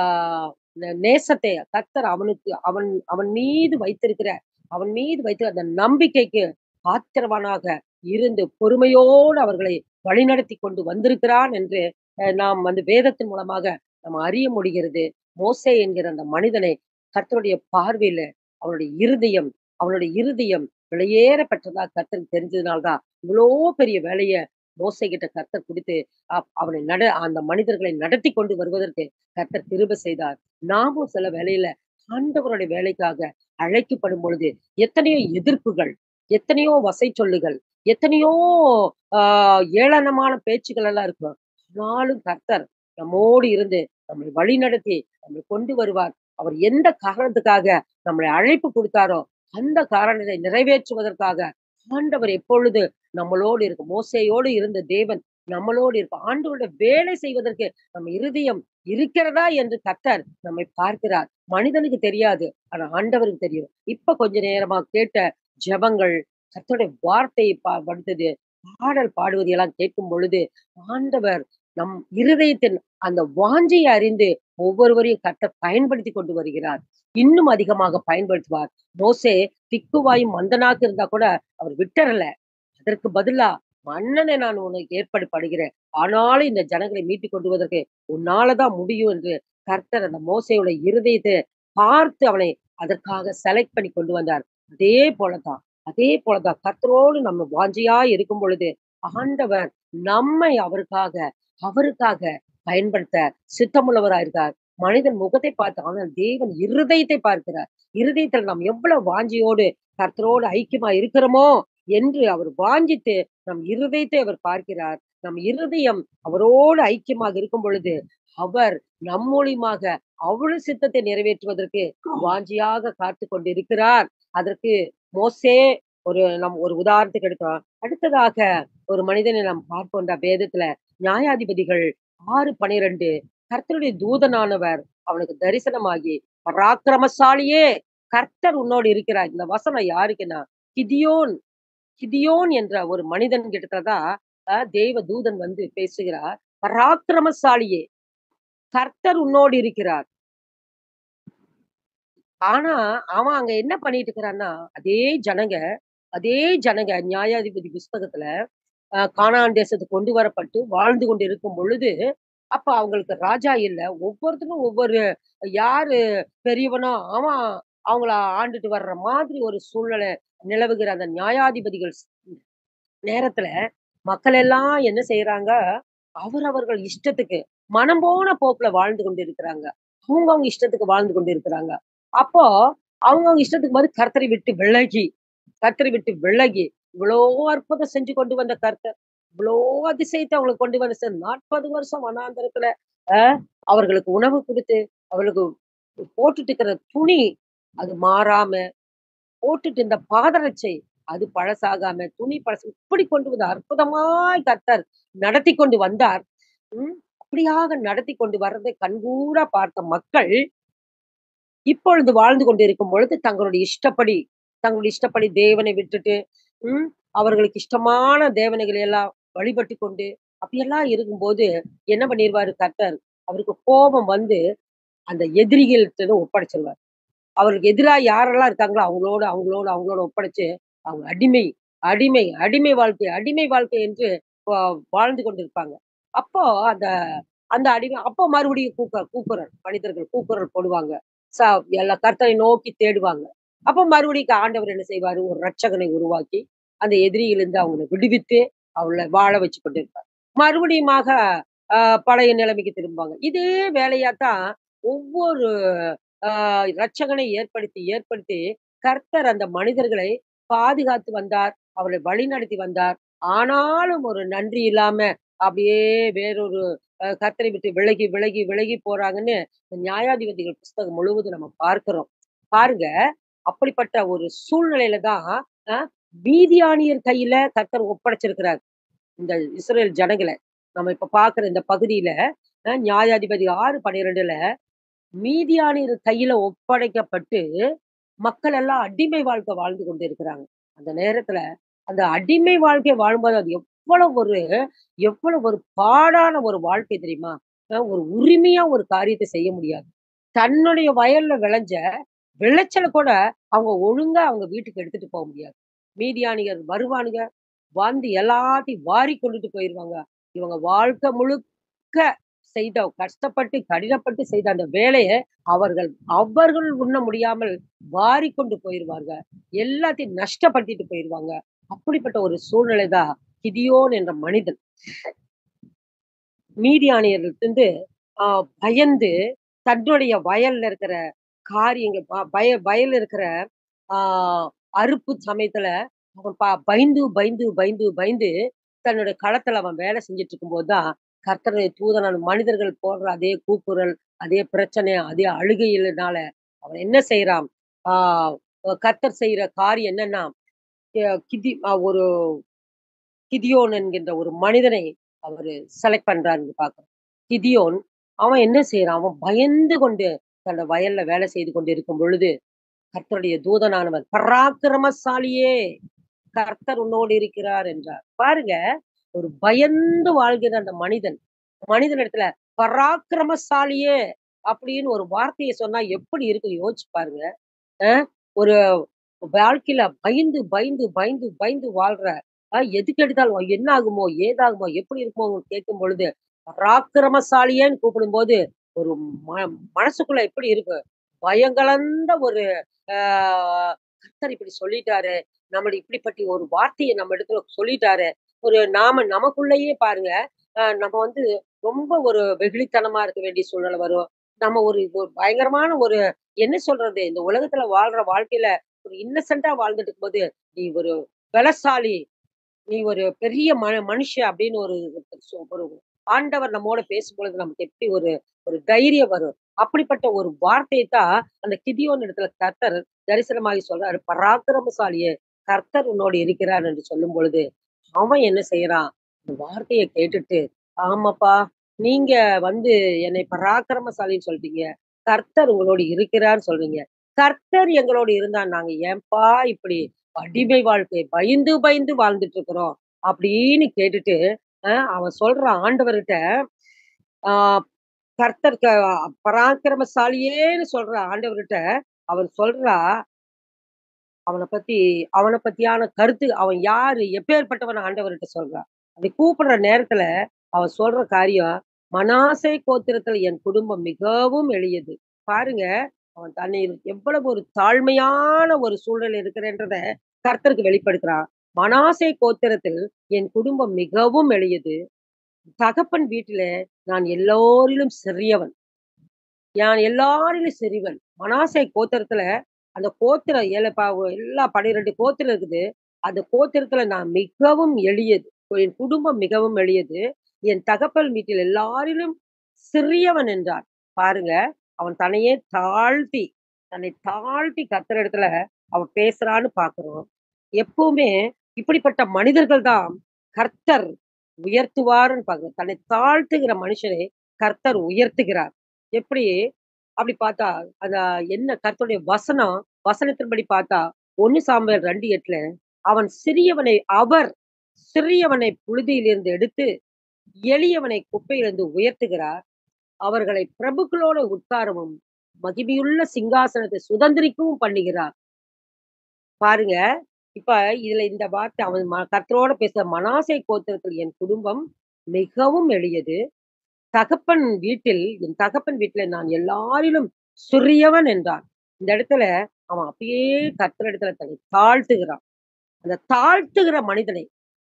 நே நேசத்தை கர்த்தர் அவனுக்கு அவன் அவன் மீது வைத்திருக்கிற அவன் மீது வைத்த அந்த நம்பிக்கைக்கு பாத்திரவானாக இருந்து பொறுமையோடு அவர்களை வழிநடத்தி கொண்டு வந்திருக்கிறான் என்று அ நாம் வந்து வேதத்தின் மூலமாக நம்ம அறிய முடிகிறது. மோசே என்கிற அந்த மனிதனை கர்த்தருடைய பார்வையில அவனுடைய இருதயம் அவனுடைய இருதயம் விலையேற பெற்றதா கர்த்தருக்கு தெரிஞ்சதுனால தான், இவ்வளோ பெரிய வேலைய மோசேகிட்ட கர்த்தர் குடுத்து, அப் அவனை நட அந்த மனிதர்களை நடத்தி கொண்டு வருவதற்கு கர்த்தர் கிருபை செய்தார். நாமும் சில வேளையில ஆண்டவருடைய வேலைக்காக அழைக்கப்படும் பொழுது, எத்தனையோ எதிர்ப்புகள், எத்தனையோ வசை சொல்லுகள், எத்தனையோ ஆ ஏளனமான பேச்சுக்கள் எல்லாம் இருக்கும். ஆனாலும் கர்த்தர் நம்மோடு இருந்து நம்மை வழிநடத்தி நம்மை கொண்டு வருவார். அவர் எந்த காரணத்துக்காக நம்மளை அழைப்பு குடுத்தாரோ, அந்த காரணத்தை நிறைவேற்றுவதற்காக ஆண்டவர் எப்பொழுது நம்மளோடு இருக்க மோசேயோடு இருந்த தேவன் நம்மளோடு இருக்க ஆண்டவருடைய வேலை செய்வதற்கு நம்ம இருதயம் இருக்கிறதா என்று கர்த்தர் நம்மை பார்க்கிறார். மனிதனுக்கு தெரியாது. ஆனா ஆண்டவருக்கு தெரியும். இப்ப கொஞ்ச நேரமா கேட்ட ஜெபங்கள், கர்த்தருடைய வார்த்தையை ப படுத்தது, பாடல் பாடுவது எல்லாம் கேட்கும் பொழுது, ஆண்டவர் நம் இருதயத்தின் அந்த வாஞ்சையை அறிந்து ஒவ்வொருவரையும் கர்த்தர் பயன்படுத்திக் கொண்டு வருகிறார். இன்னும் அதிகமாக பயன்படுத்துவார். மோசே திக்குவாயும் மந்தனாக இருந்தா கூட அவர் விட்டறல. அதற்கு பதிலா "மன்னனே நான் உனக்கு ஏற்பாடு பண்ணுகிறேன். ஆனாலும் இந்த ஜனங்களை மீட்டுக் கொண்டு வருவதற்கு உன்னால தான் முடியும்" என்று கர்த்தர் அந்த மோசேயோட இருதயத்தை பார்த்து அவனை அதற்காக செலக்ட் பண்ணி கொண்டு வந்தார். அதே போல தான் அதே போல தான் கர்த்தரோடு நம்ம வாஞ்சையா இருக்கும் பொழுது, ஆண்டவர் நம்மை அவருக்காக அவருக்காக பயன்படுத்த சித்தமுள்ளவராயிருக்கார். மனிதன் முகத்தை பார்த்து ஆனால் தேவன் இருதயத்தை பார்க்கிறார். இருதயத்தில் நாம் எவ்வளவு வாஞ்சையோடு கர்த்தரோடு ஐக்கியமா இருக்கிறோமோ என்று அவர் வாஞ்சித்து நம் இருதயத்தை அவர் பார்க்கிறார். நம் இருதயம் அவரோடு ஐக்கியமாக இருக்கும் பொழுது, அவர் நம் மூலியமாக அவருடைய சித்தத்தை நிறைவேற்றுவதற்கு வாஞ்சையாக காத்துக் கொண்டிருக்கிறார். அதற்கு மோசே ஒரு நம் ஒரு உதாரணத்துக்கு எடுக்கலாம். அடுத்ததாக ஒரு மனிதனை நாம் பார்ப்போம் வேதத்துல நியாயாதிபதிகள் 6:12 கர்த்தருடைய தூதனானவர் அவனுக்கு தரிசனமாகி, பராக்கிரமசாலியே கர்த்தர் உன்னோடு இருக்கிறார். இந்த வசனம் யாருக்குன்னா, கிதியோன் கிதியோன் என்ற ஒரு மனிதன் கிட்ட தான் அ தேவ தூதன் வந்து பேசுகிறார். பராக்கிரமசாலியே கர்த்தர் உன்னோடு இருக்கிறார். ஆனா, அவன் அங்க என்ன பண்ணிட்டு இருக்கிறான்னா, அதே ஜனங்க அதே ஜனங்க நியாயாதிபதி புஸ்தகத்துல அ கானான் தேசத்துக்கு கொண்டு வரப்பட்டு வாழ்ந்து கொண்டிருக்கும் பொழுது, அப்ப அவங்களுக்கு ராஜா இல்ல. ஒவ்வொருத்தரும் ஒவ்வொரு யாரு பெரியவனோ அவன் அவங்கள ஆண்டுட்டு வர்ற மாதிரி ஒரு சூழ்நிலை நிலவுகிற அந்த நியாயாதிபதிகள் ஸ் நேரத்துல மக்கள் எல்லாம் என்ன செய்றாங்க, அவரவர்கள் இஷ்டத்துக்கு மனம் போன போக்குல வாழ்ந்து கொண்டிருக்கிறாங்க. அவங்கவங்க இஷ்டத்துக்கு வாழ்ந்து கொண்டிருக்கிறாங்க. அப்போ அவங்கவங்க இஷ்டத்துக்கு போது கர்த்தரை விட்டு விலகி கர்த்தரை விட்டு விலகி, இவ்வளோ அற்புதம் செஞ்சு கொண்டு வந்த கர்த்தர், இவ்வளோ அதிசயத்த அவங்களுக்கு கொண்டு வந்து செ 40 வருஷம் வனாந்தரத்துல அ அவர்களுக்கு உணவு குடுத்து, அவர்களுக்கு போட்டுட்டு இருக்கிற துணி அது மாறாம, போட்டுட்டு இருந்த பாதரட்சை அது பழசாகாம, துணி பழசு இப்படி கொண்டு வந்து அற்புதமாய் கர்த்தர் நடத்தி கொண்டு வந்தார். ம். அப்படியாக நடத்தி கொண்டு வர்றதை கண்கூடா பார்த்த மக்கள், இப்பொழுது வாழ்ந்து கொண்டிருக்கும் பொழுது தங்களுடைய இஷ்டப்படி தங்களுடைய இஷ்டப்படி தேவனை விட்டுட்டு, ம் அவர்களுக்கு இஷ்டமான தேவனைகளை எல்லாம் வழிபட்டுக் கொண்டு, அப்படியெல்லாம் இருக்கும்போது என்ன பண்ணிருவாரு கர்த்தர், அவருக்கு கோபம் வந்து அந்த எதிரிகள்ட்ட ஒப்படைச்சிருவார். அவருக்கு எதிரா யாரெல்லாம் இருக்காங்களோ அவங்களோட அவங்களோட அவங்களோட ஒப்படைச்சு, அவங்க அடிமை அடிமை அடிமை வாழ்க்கை அடிமை வாழ்க்கை என்று வா வாழ்ந்து கொண்டிருப்பாங்க. அப்போ அந்த அந்த அடிமை அப்போ மறுபடியும் கூக்க கூக்குரல் மனிதர்கள் கூக்குரல் போடுவாங்க. ச எல்லா கர்த்தரை நோக்கி தேடுவாங்க. அப்போ மறுபடியும் ஆண்டவர் என்ன செய்வாரு, ஒரு ரட்சகனை உருவாக்கி, அந்த எதிரியிலிருந்து அவங்கள விடுவித்து, அவங்கள வாழ வச்சு கொண்டிருப்பார். மறுபடியுமாக அ பழைய நிலைமைக்கு திரும்புவாங்க. இதே வேலையாத்தான் ஒவ்வொரு அ ரட்சகனை ஏற்படுத்தி ஏற்படுத்தி கர்த்தர் அந்த மனிதர்களை பாதுகாத்து வந்தார். அவர்களை வழிநடத்தி வந்தார். ஆனாலும் ஒரு நன்றி இல்லாம அப்படியே வேறொரு அ கர்த்தரை விட்டு விலகி, விலகி, விலகி போறாங்கன்னு நியாயாதிபதிகள் புஸ்தகம் முழுவதும் நம்ம பார்க்கிறோம். பாருங்க, அப்படிப்பட்ட ஒரு சூழ்நிலையில தான் அ மீதியானியர் கையில கர்த்தர் ஒப்படைச்சிருக்கிறார். இந்த இஸ்ரவேல் ஜனங்கள. நம்ம இப்ப பார்க்கிற இந்த பகுதியில அ நியாயாதிபதி 6:12ல மீதியானியர் கையில ஒப்படைக்கப்பட்டு, மக்கள் எல்லாம் அடிமை வாழ்க்கை வாழ்ந்து கொண்டிருக்கிறாங்க. அந்த நேரத்துல அந்த அடிமை வாழ்க்கை வாழும்போது அது எவ்வளவு ஒரு எவ்வளவு ஒரு பாடான ஒரு வாழ்க்கை தெரியுமா? அ ஒரு உரிமையா ஒரு காரியத்த செய்ய முடியாது. தன்னுடைய வயல்ல விளைஞ்ச விளைச்சல கூட அவங்க ஒழுங்கா அவங்க வீட்டுக்கு எடுத்துட்டு போ முடியாது. மீதியானியர் வருவானுங்க. வந்து எல்லாத்தையும் வாரி கொண்டுட்டு போயிருவாங்க. இவங்க வாழ்க்கை முழுக்க செய்த கஷ்டப்பட்டு, கடினப்பட்டு செய்த அந்த வேலைய அவர்கள் அவர்கள் உண்ண முடியாமல் வாரிக்கொண்டு போயிருவாங்க. எல்லாத்தையும் நஷ்டப்படுத்திட்டு போயிருவாங்க. அப்படிப்பட்ட ஒரு சூழ்நிலை தான் கிதியோன் என்ற மனிதன். மீதியானியர்ட்டருந்து அ பயந்து தன்னுடைய வயல்ல இருக்கிற காரியங்கள் ப வய வயல்ல இருக்கிற ஆ அறுப்பு சமயத்துல அவன் ப பயந்து, பயந்து, பயந்து, பயந்து தன்னுடைய களத்துல அவன் வேலை செஞ்சுட்டு இருக்கும்போது தான், கர்த்தருடைய தூதனான மனிதர்கள் போடுற அதே கூக்குரல், அதே பிரச்சனை, அதே அழுகையினால அவன் என்ன செய்றான், ஆ கர்த்தர் செய்ற காரியம் என்னன்னா, அ கிதி அ ஒரு கிதியோன் என்கின்ற ஒரு மனிதனை அவரு செலக்ட் பண்றாருன்னு பார்க்கிறோம். கிதியோன் அவன் என்ன செய்றான், அவன் பயந்து கொண்டு தன்னோட வயல்ல வேலை செய்து கொண்டிருக்கும் பொழுது, கர்த்தருடைய தூதனானவர் பராக்கிரமசாலியே! கர்த்தர் உன்னோடு இருக்கிறார் என்றார். பாருங்க, ஒரு பயந்து வாழ்கிற அந்த மனிதன், மனிதனிடத்துல பராக்கிரமசாலியே! அப்படின்னு ஒரு வார்த்தைய சொன்னா எப்படி இருக்கும் யோசிச்சு பாருங்க. அ ஒரு வாழ்க்கையில பயந்து, பயந்து, பயந்து, பயந்து வாழ்ற, அ எதுக்கு எடுத்தாலும் என்ன ஆகுமோ? ஏதாகுமோ? எப்படி இருக்குமோ? கேட்கும் பொழுது, பராக்கிரமசாலியேன்னு கூப்பிடும்போது, ஒரு ம மனசுக்குள்ள எப்படி இருக்கு? பயங்கலந்த ஒரு ஆ கர்த்தர் இப்படி சொல்லிட்டாரே! நம்மள இப்படிப்பட்ட ஒரு வார்த்தைய நம்ம இடத்துல சொல்லிட்டாரே! ஒரு நாம நமக்குள்ளேயே பாருங்க, அ நம்ம வந்து ரொம்ப ஒரு வெகுளித்தனமா இருக்க வேண்டிய சூழ்நிலை வரும். நம்ம ஒரு ஒரு பயங்கரமான ஒரு என்ன சொல்றது? இந்த உலகத்துல வாழ்ற வாழ்க்கையில ஒரு இன்னசென்ட்டா வாழ்ந்துட்டு இருக்கும்போது, "நீ ஒரு பலசாலி, நீ ஒரு பெரிய ம மனுஷன்" அப்படின்னு ஒரு சொ ஒரு ஆண்டவர் நம்மோட பேசும்பொழுது நமக்கு எப்படி ஒரு ஒரு தைரியம் வரும். அப்படிப்பட்ட ஒரு வார்த்தைய தான் அந்த கிதியோன் இடத்துல கர்த்தர் தரிசனமாகி சொல்றாரு, "பராக்கிரமசாலியே, கர்த்தர் உன்னோடு இருக்கிறார்" என்று சொல்லும்பொழுது, அவன் என்ன செய்றான்? இந்த வார்த்தைய கேட்டுட்டு, "ஆமாப்பா, நீங்க வந்து என்னை பராக்கிரமசாலின்னு சொல்ட்டீங்க. கர்த்தர் உங்களோடு இருக்கிறார்ன்னு சொல்றீங்க. கர்த்தர் எங்களோடு இருந்தா நாங்க ஏன்பா இப்படி அடிமை வாழ்க்கை பயந்து, பயந்து வாழ்ந்துட்டு இருக்கிறோம்?" அப்படின்னு கேட்டுட்டு, அ அவன் சொல்றான் ஆண்டவர்ட்ட, ஆ கர்த்தர் க பராக்கிரமசாலியேன்னு சொல்ற ஆண்டவர்ட்ட, அவன் சொல்றா அவன பத்தி அவன பத்தியான கருத்து, அவன் யாரு? எப்பேர்ப்பட்டவன் ஆண்டவர்ட்ட சொல்றா. அப்படி கூப்பிடுற நேரத்துல, அவன் சொல்ற காரியம், "மனாசே கோத்திரத்துல என் குடும்பம் மிகவும் எளியது." பாருங்க, அவன் தன்னை எவ்வளவு ஒரு தாழ்மையான ஒரு சூழ்நிலை இருக்கிறேன்றத கர்த்தருக்கு வெளிப்படுத்துறான். "மனாசே கோத்திரத்தில் என் குடும்பம் மிகவும் எளியது. தகப்பன் வீட்டில நான் எல்லோரிலும் சிறியவன். நான் எல்லாரிலும் சிறியவன்." மனாசே கோத்திரத்துல அந்த கோத்திரம் ஏல ப எல்லா 12 கோத்திரம் இருக்குது. அந்த கோத்திரத்துல நான் மிகவும் எளியது. என் குடும்பம் மிகவும் எளியது. என் தகப்பன் வீட்டில் எல்லாரிலும் சிறியவன் என்றான். பாருங்க, அவன் தன்னையே தாழ்த்தி, தன்னை தாழ்த்தி கர்த்தரிடத்துல அவன் பேசுறான்னு பார்க்கிறோம். எப்பவுமே இப்படிப்பட்ட மனிதர்கள் தான் கர்த்தர் உயர்த்துவார்ன்னு பார்க்கிறோம். தன்னை தாழ்த்துகிற மனுஷனை கர்த்தர் உயர்த்துகிறார். எப்படி? அப்படி பார்த்தா, அந்த என்ன கர்த்தருடைய வசனம் வசனத்தின்படி பார்த்தா, 1 சாமுவேல் 2:8ல அவன் சிறியவனை அவர் சிறியவனை புழுதியிலிருந்து எடுத்து, எளியவனை குப்பையிலிருந்து உயர்த்துகிறார். அவர்களை பிரபுக்களோடு உட்காரவும், மகிமையுள்ள சிங்காசனத்தை சுதந்தரிக்கவும் பண்ணுகிறார். பாருங்க, இப்ப இதுல இந்த வார்த்தை அவன் ம கர்த்தரோட பேசுற மனாசே கோத்திரத்தில் என் குடும்பம் மிகவும் எளியது. தகப்பன் வீட்டில் என் தகப்பன் வீட்டில நான் எல்லாரிலும் சிறியவன் என்றான். இந்த இடத்துல அவன் அப்படியே கர்த்தரிடத்துல தன்னை தாழ்த்துகிறான். அந்த தாழ்த்துகிற மனிதனை,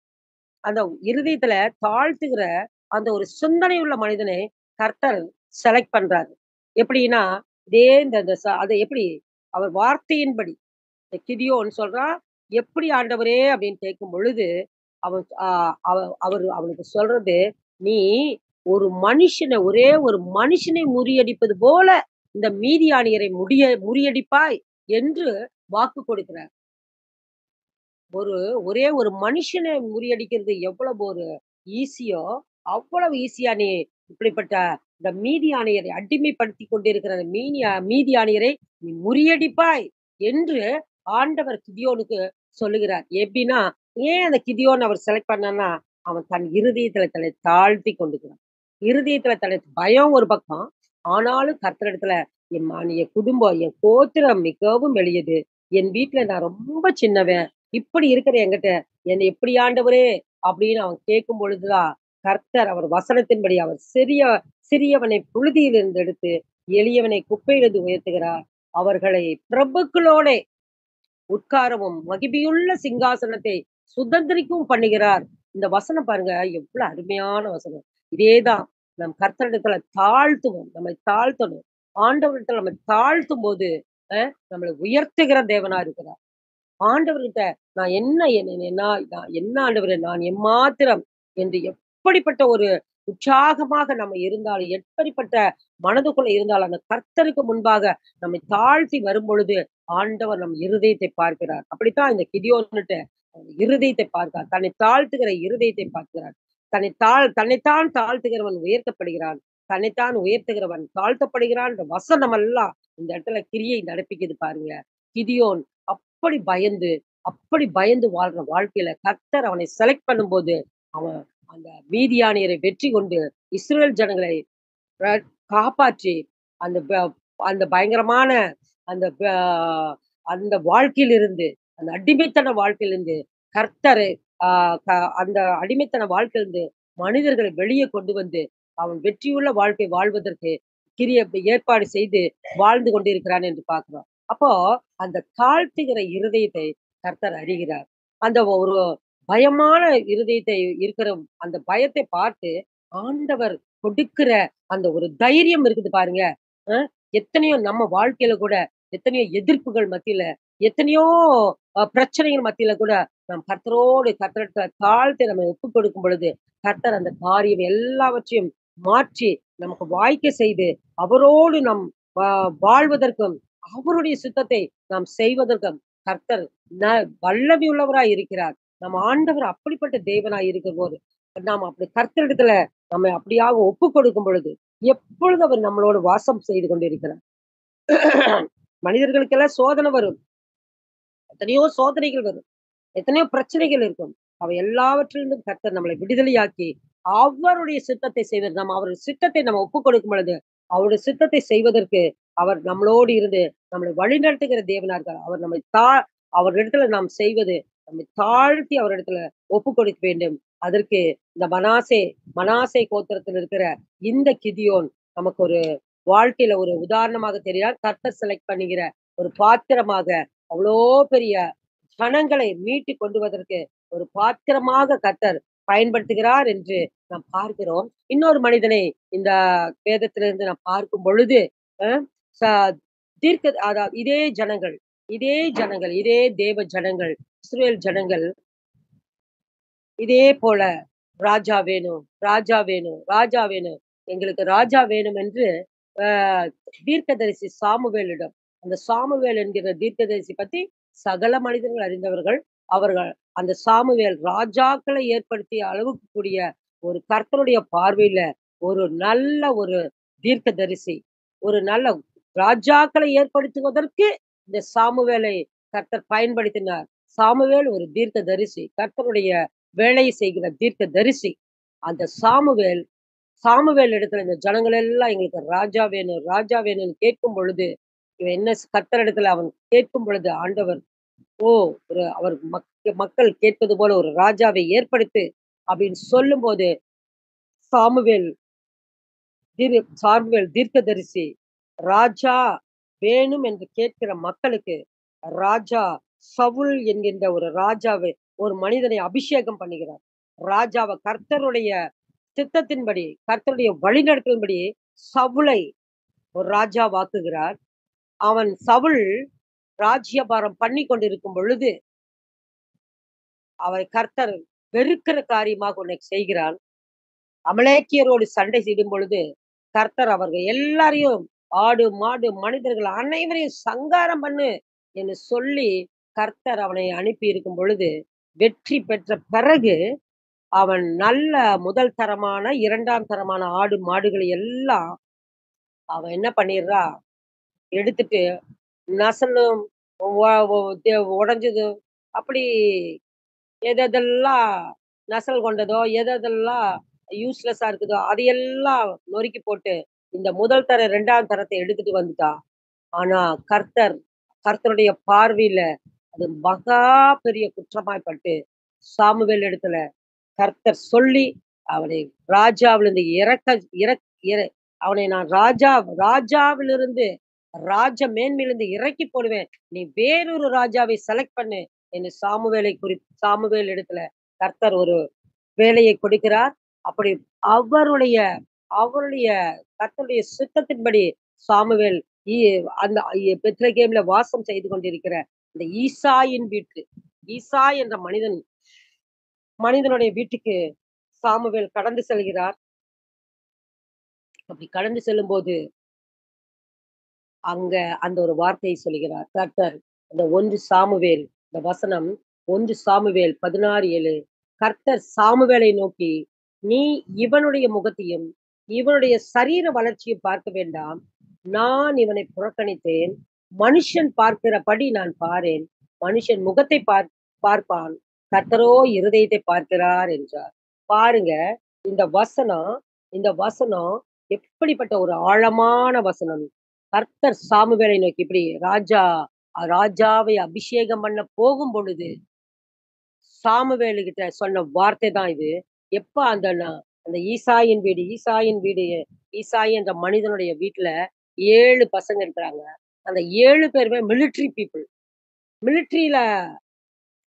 அந்த இருதயத்துல தாழ்த்துகிற அந்த ஒரு சிந்தனை உள்ள மனிதனை கர்த்தர் செலக்ட் பண்றாரு. எப்படின்னா, இதே இந்த இந்த ச அத எப்படி அவர் வார்த்தையின்படி இந்த கிதியோன் சொல்றான், "எப்படி ஆண்டவரே?" அப்படின்னு கேட்கும் பொழுது, அவன் அ அவ அவரு அவனுக்கு சொல்றது, "நீ ஒரு மனுஷன ஒரே ஒரு மனுஷனை முறியடிப்பது போல இந்த மீதியானியரை முடிய முறியடிப்பாய்" என்று வாக்கு கொடுக்கிறார். ஒரு ஒரே ஒரு மனுஷன முறியடிக்கிறது எவ்வளவு ஒரு ஈஸியோ, அவ்வளவு ஈஸியா நீ இப்படிப்பட்ட இந்த மீதியானியரை அடிமைப்படுத்திக் கொண்டிருக்கிற அந்த மீனியா மீதியானியரை நீ முறியடிப்பாய் என்று ஆண்டவர் கிதியோனுக்கு சொல்லுகிறார். எப்படின்னா, ஏன் அந்த கிதியோன் அவர் செலக்ட் பண்ணார்ன்னா, அவன் தன் இருதயத்துல தன்னை தாழ்த்திக் கொண்டிருக்கிறான். இருதயத்துல தன்னை பயம் ஒரு பக்கம், ஆனாலும் கர்த்தரிடத்துல என் ம என் குடும்பம், என் கோத்திரம் மிகவும் எளியது. என் வீட்ல நான் ரொம்ப சின்னவன். இப்படி இருக்கிற என்கிட்ட என்னை எப்படி ஆண்டவரே அப்படின்னு அவன் கேட்கும் பொழுதுதான், கர்த்தர் அவர் வசனத்தின்படி அவர் சிறிய சிறியவனை புழுதியிலிருந்து எடுத்து, எளியவனை குப்பையிலிருந்து உயர்த்துகிறார். அவர்களை பிரபுக்களோடே உட்காரவும், மகிமையுள்ள சிங்காசனத்தை சுதந்தரிக்கவும் பண்ணுகிறார். இந்த வசனம் பாருங்க, எவ்வளவு அருமையான வசனம். இதேதான் நம் கர்த்தரிடத்துல தாழ்த்துவோம். நம்மை தாழ்த்தணும். ஆண்டவரிடத்துல நம்ம தாழ்த்தும்போது, அ நம்மள உயர்த்துகிற தேவனா இருக்கிறார். ஆண்டவர்கிட்ட நான் என்ன என்ன நான் நான் என்ன ஆண்டவரே நான் எம்மாத்திரம் என்று எப்படிப்பட்ட ஒரு உற்சாகமாக நம்ம இருந்தாலும், எப்படிப்பட்ட மனதுக்குள்ள இருந்தாலும், அந்த கர்த்தருக்கு முன்பாக நம்மை தாழ்த்தி வரும்பொழுது, ஆண்டவர் நம் இருதயத்தை பார்க்கிறார். அப்படித்தான் இந்த கிதியோன்கிட்ட இருதயத்தை பார்க்கிறார். தன்னை தாழ்த்துகிற இருதயத்தை பார்க்கிறார். தன்னை தாழ் தன்னைத்தான் தாழ்த்துகிறவன் உயர்த்தப்படுகிறான். தன்னைத்தான் உயர்த்துகிறவன் தாழ்த்தப்படுகிறான் என்ற வசனம் எல்லாம் இந்த இடத்துல கிரியை நடப்பிக்குது பாருங்க. கிதியோன் அப்படி பயந்து, அப்படி பயந்து வாழ்ற வாழ்க்கையில கர்த்தர் அவனை செலக்ட் பண்ணும்போது, அவன் அந்த மீதியானியரை வெற்றி கொண்டு இஸ்ரவேல் ஜனங்களை ர காப்பாற்றி, அந்த ப அந்த பயங்கரமான அந்த ப அந்த வாழ்க்கையிலிருந்து, அந்த அடிமைத்தன வாழ்க்கையிலிருந்து கர்த்தரை ஆ க அந்த அடிமைத்தன வாழ்க்கையிலிருந்து மனிதர்களை வெளியே கொண்டு வந்து, அவன் வெற்றியுள்ள வாழ்க்கை வாழ்வதற்கு கிரிய ஏற்பாடு செய்து வாழ்ந்து கொண்டிருக்கிறான் என்று பார்க்கிறோம். அப்போ அந்த தாழ்த்துகிற இருதயத்தை கர்த்தர் அறிகிறார். அந்த ஒரு பயமான இருதயத்தை இருக்கிற அந்த பயத்தை பார்த்து ஆண்டவர் கொடுக்கிற அந்த ஒரு தைரியம் இருக்குது பாருங்க. அ எத்தனையோ நம்ம வாழ்க்கையில கூட எத்தனையோ எதிர்ப்புகள் மத்தியில, எத்தனையோ அ பிரச்சனைகள் மத்தியில கூட நாம் கர்த்தரோடு கர்த்தரிடத்துல தாழ்த்தி நம்ம ஒப்புக் கொடுக்கும் பொழுது, கர்த்தர் அந்த காரியம் எல்லாவற்றையும் மாற்றி நமக்கு வாய்க்க செய்து, அவரோடு நாம் வா வாழ்வதற்கும், அவருடைய சித்தத்தை நாம் செய்வதற்கும் கர்த்தர் ந வல்லமை உள்ளவராய் இருக்கிறார். நம்ம ஆண்டவர் அப்படிப்பட்ட தேவனாய் இருக்கிறபோது, நாம் அப்படி கர்த்தரிடத்துல நம்மை அப்படியாக ஒப்புக் கொடுக்கும் பொழுது, எப்பொழுது அவர் நம்மளோடு வாசம் செய்து கொண்டிருக்கிறார். மனிதர்களுக்கெல்லாம் சோதனை வரும். எத்தனையோ சோதனைகள் வரும். எத்தனையோ பிரச்சனைகள் இருக்கும். அவை எல்லாவற்றிலிருந்தும் கர்த்தர் நம்மளை விடுதலையாக்கி, அவருடைய சித்தத்தை செய்வது நம்ம அவருடைய சித்தத்தை நம்ம ஒப்புக் கொடுக்கும் பொழுது, அவருடைய சித்தத்தை செய்வதற்கு அவர் நம்மளோடு இருந்து நம்மளை வழிநடத்துகிற தேவனா இருக்கார். அவர் நம்மை தா அவரிடத்துல நாம் செய்வது, நம்மை தாழ்த்தி அவரிடத்துல ஒப்புக் கொடுக்க வேண்டும். அதற்கு இந்த மனாசே மனாசே கோத்திரத்தில் இருக்கிற இந்த கிதியோன் நமக்கு ஒரு வாழ்க்கையில ஒரு உதாரணமாக தெரிகிறார். கர்த்தர் செலக்ட் பண்ணுகிற ஒரு பாத்திரமாக, அவ்வளோ பெரிய ஜனங்களை மீட்டு கொண்டு வருவதற்கு ஒரு பாத்திரமாக கர்த்தர் பயன்படுத்துகிறார் என்று நாம் பார்க்கிறோம். இன்னொரு மனிதனை இந்த வேதத்திலிருந்து நாம் பார்க்கும் பொழுது, அ ச தீர்க்க அதா இதே ஜனங்கள் இதே ஜனங்கள், இதே தேவ ஜனங்கள், இஸ்ரவேல் ஜனங்கள் இதே போல ராஜா வேணும், ராஜா வேணும், ராஜா வேணும். எங்களுக்கு ராஜா வேணும் என்று அ தீர்க்கதரிசி சாமுவேலிடம், அந்த சாமுவேல் என்கிற தீர்க்கதரிசி பத்தி சகல மனிதர்கள் அறிந்தவர்கள். அவர்கள் அந்த சாமுவேல் ராஜாக்களை ஏற்படுத்திய அளவுக்கு கூடிய ஒரு கர்த்தருடைய பார்வையில ஒரு நல்ல ஒரு தீர்க்கதரிசி. ஒரு நல்ல ராஜாக்களை ஏற்படுத்துவதற்கு இந்த சாமுவேலை கர்த்தர் பயன்படுத்தினார். சாமுவேல் ஒரு தீர்க்கதரிசி. கர்த்தருடைய வேலையை செய்கிற தீர்க்கதரிசி. அந்த சாமுவேல் சாமுவேல் இடத்துல இந்த ஜனங்கள் எல்லாம் எங்களுக்கு ராஜா வேணும், ராஜா வேணும்னு கேட்கும் பொழுது, இவன் என்ன ஸ் கர்த்தரிடத்துல அவன் கேட்கும் பொழுது ஆண்டவர், ஓ! ஒரு அவர் மக் மக்கள் கேட்பது போல ஒரு ராஜாவை ஏற்படுத்து அப்படின்னு சொல்லும்போது, சாமுவேல் தீர் சாமுவேல் தீர்க்கதரிசி ராஜா வேணும் என்று கேட்கிற மக்களுக்கு, ராஜா சவுல் என்கின்ற ஒரு ராஜாவை ஒரு மனிதனை அபிஷேகம் பண்ணுகிறார். ராஜாவ கர்த்தருடைய சித்தத்தின்படி, கர்த்தருடைய வழிநடத்தலின்படி சவுலை ஒரு ராஜாவாக்குகிறார். அவன் சவுல் ராஜ்யபாரம் பண்ணிக் கொண்டிருக்கும் பொழுது, அவரை கர்த்தர் வெறுக்கிற காரியமாக ஒன்னை செய்கிறான். அமலேக்கியரோடு சண்டை செய்யும் பொழுது, கர்த்தர் அவர்கள் எல்லாரையும் ஆடு, மாடு, மனிதர்கள் அனைவரையும் சங்காரம் பண்ணு என்று சொல்லி கர்த்தர் அவனை அனுப்பி இருக்கும் பொழுது, வெற்றி பெற்ற பிறகு, அவன் நல்ல முதல் தரமான, 2ஆம் தரமான ஆடு, மாடுகளை எல்லாம் அவன் என்ன பண்ணிடுறான், எடுத்துட்டு நசலும் ஒ ஒ தே உடைஞ்சது அப்படி எதெதெல்லாம் நசல் கொண்டதோ, எதெதெல்லாம் யூஸ்லெஸ்ஸா இருக்குதோ, அதையெல்லாம் நொறுக்கி போட்டு, இந்த முதல் தர 2ஆம் தரத்த எடுத்துட்டு வந்துட்டான். ஆனா கர்த்தர் கர்த்தருடைய பார்வையில அது மகா பெரிய குற்றமாய்ப்பட்டு, சாமுவேல் இடத்துல கர்த்தர் சொல்லி, அவனை ராஜாவிலிருந்து இறக்க இறக் இற அவனை நான் ராஜா ராஜாவிலிருந்து ராஜ மேன்மையிலிருந்து இறக்கி போடுவேன். நீ வேறொரு ராஜாவை செலக்ட் பண்ணு என்று சாமுவேலை குறி சாமுவேல் இடத்துல கர்த்தர் ஒரு வேலையை கொடுக்கிறார். அப்படி அவருடைய அவருடைய கர்த்தருடைய சித்தத்தின்படி சாமுவேல் இ அந்த இ பெத்லகேம்ல வாசம் செய்து கொண்டிருக்கிற இந்த ஈசாயின் வீட்டு ஈசாய் என்ற மனிதன் மனிதனுடைய வீட்டுக்கு சாமுவேல் கடந்து செல்கிறார். அப்படி கடந்து செல்லும்போது அங்க அந்த ஒரு வார்த்தையை சொல்லுகிறார். கர்த்தர் அந்த 1 சாமுவேல் இந்த வசனம் 1 சாமுவேல் 16:7 கர்த்தர் சாமுவேலை நோக்கி, "நீ இவனுடைய முகத்தையும், இவனுடைய சரீர வளர்ச்சியும் பார்க்க வேண்டாம். நான் இவனை புறக்கணித்தேன். மனுஷன் பார்க்கிறபடி நான் பாரேன். மனுஷன் முகத்தை பார் பார்ப்பான். கர்த்தரோ இருதயத்தை பார்க்கிறார்" என்றார். பாருங்க, இந்த வசனம் இந்த வசனம் எப்படிப்பட்ட ஒரு ஆழமான வசனம். கர்த்தர் சாமுவேலை நோக்கி இப்படி ராஜா ராஜாவை அபிஷேகம் பண்ண போகும் பொழுது, சாமுவேலுகிட்ட சொன்ன வார்த்தை தான் இது. எப்ப அந்த ந அந்த ஈசாயின் வீடு ஈசாயின் வீடு ஈசாய் என்ற மனிதனுடைய வீட்ல 7 பசங்க இருக்கிறாங்க. அந்த 7 பேருமே மிலிட்டரி பீப்பிள். மிலிட்டரில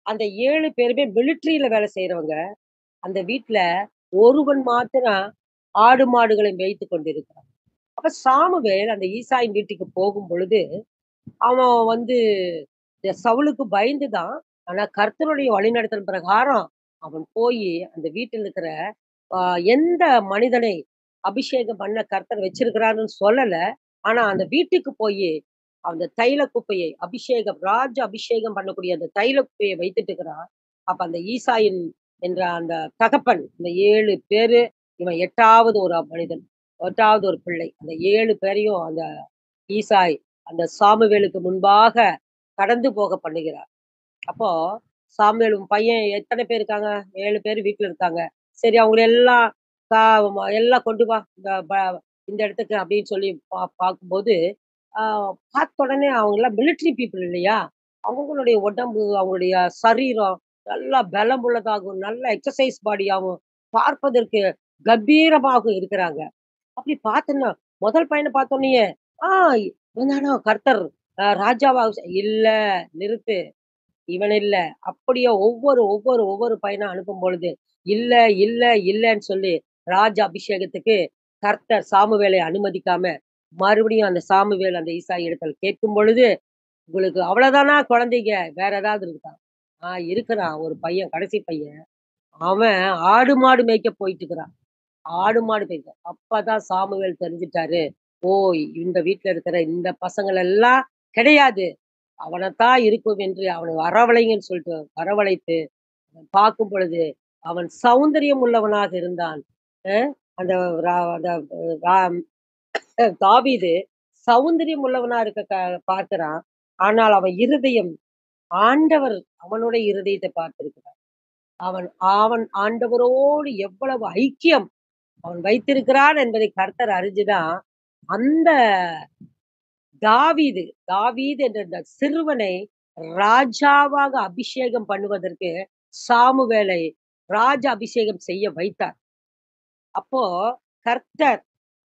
அந்த 7 பேருமே மிலிட்டரியில வேலை செய்றவங்க. அந்த வீட்ல ஒருவன் மாத்திரம் ஆடு, மாடுகளை மேய்த்துக் கொண்டிருக்கிறான். அப்ப சாமுவேல் அந்த ஈசாயின் வீட்டுக்கு போகும்பொழுது, அவன் வந்து இந்த சவுலுக்கு பயந்து தான், ஆனா கர்த்தருடைய வழிநடத்தல் பிரகாரம் அவன் போயி அந்த வீட்டில் இருக்கிற அ எந்த மனிதனை அபிஷேகம் பண்ண கர்த்தர் வச்சிருக்கிறாருன்னு சொல்லல. ஆனா அந்த வீட்டுக்கு போயி, அந்த தைல குப்பையை அபிஷேகம் ராஜ அபிஷேகம் பண்ணக்கூடிய அந்த தைல குப்பையை வைத்துட்டு இருக்கிறான். அப்ப அந்த ஈசாயின் என்ற அந்த தகப்பன், இந்த 7 பேரு, இவன் 8வது ஒரு மனிதன். 8வது ஒரு பிள்ளை. அந்த 7 பேரையும் அந்த ஈசாய் அந்த சாமுவேலுக்கு முன்பாக கடந்து போக பண்ணுகிறார். அப்போ சாமுவேல் உன் பையன் எத்தன பேர் இருக்காங்க? 7 பேர் வீட்ல இருக்காங்க. சரி அவங்கள எல்லாம் கா எல்லாம் கொண்டு வா. இந்த ப இந்த இடத்துக்கு அப்படின்னு சொல்லி பா பார்க்கும்போது, ஆ பார்த்த உடனே அவங்கலாம் மிலிட்டரி பீப்பிள் இல்லையா? அவங்களுடைய உடம்பு, அவங்களுடைய சரீரம் நல்லா பலம் உள்ளதாகவும், நல்ல எக்சர்சைஸ் பாடியாவும், பார்ப்பதற்கு கம்பீரமாகவும் இருக்கிறாங்க. அப்படி பார்த்தன்னா, முதல் பையன பார்த்தோனயே, ஆ இவன் தானா கர்த்தர் அ ராஜாவா இல்ல நிறுத்து. இவன் இல்ல. அப்படியே ஒவ்வொரு ஒவ்வொரு ஒவ்வொரு பையனா அனுப்பும்பொழுது, இல்ல, இல்ல, இல்லன்னு சொல்லி ராஜ அபிஷேகத்துக்கு கர்த்தர் சாமுவேலை அனுமதிக்காம, மறுபடியும் அந்த சாமுவேல் அந்த ஈசாய் இடத்துல கேட்கும் பொழுது, உங்களுக்கு அவ்வளவுதானா குழந்தைங்க? வேற ஏதாவது இருக்குதா? ஆ இருக்கிறான் ஒரு பையன், கடைசி பையன். அவன் ஆடு, மாடு மேய்க்க போயிட்டு இருக்கிறான். ஆடு, மாடு மேய்க்க. அப்பதான் சாமுவேல் தெரிஞ்சுட்டாரு. ஓ! இந்த வீட்ல இருக்கிற இந்த பசங்கள் எல்லாம் கிடையாது. அவனத்தான் இருக்கும் என்று அவன வரவழைங்கன்னு சொல்லிட்டு வரவழைத்து, பார்க்கும் பொழுது அவன் சௌந்தரியம் உள்ளவனாக இருந்தான். அ அந்த ரா அந்த ராம் தாவீது சௌந்தரியம் உள்ளவனா இருக்க க பார்க்கிறான். ஆனால் அவன் இருதயம் ஆண்டவர் அவனுடைய இருதயத்தை பார்த்திருக்கிறார். அவன் அவன் ஆண்டவரோடு எவ்வளவு ஐக்கியம் அவன் வைத்திருக்கிறான் என்பதை கர்த்தர் அறிஞ்சுதான், அந்த தாவீது தாவீது என்ற அந்த சிறுவனை ராஜாவாக அபிஷேகம் பண்ணுவதற்கு சாமுவேலை ராஜ அபிஷேகம் செய்ய வைத்தார். அப்போ கர்த்தர்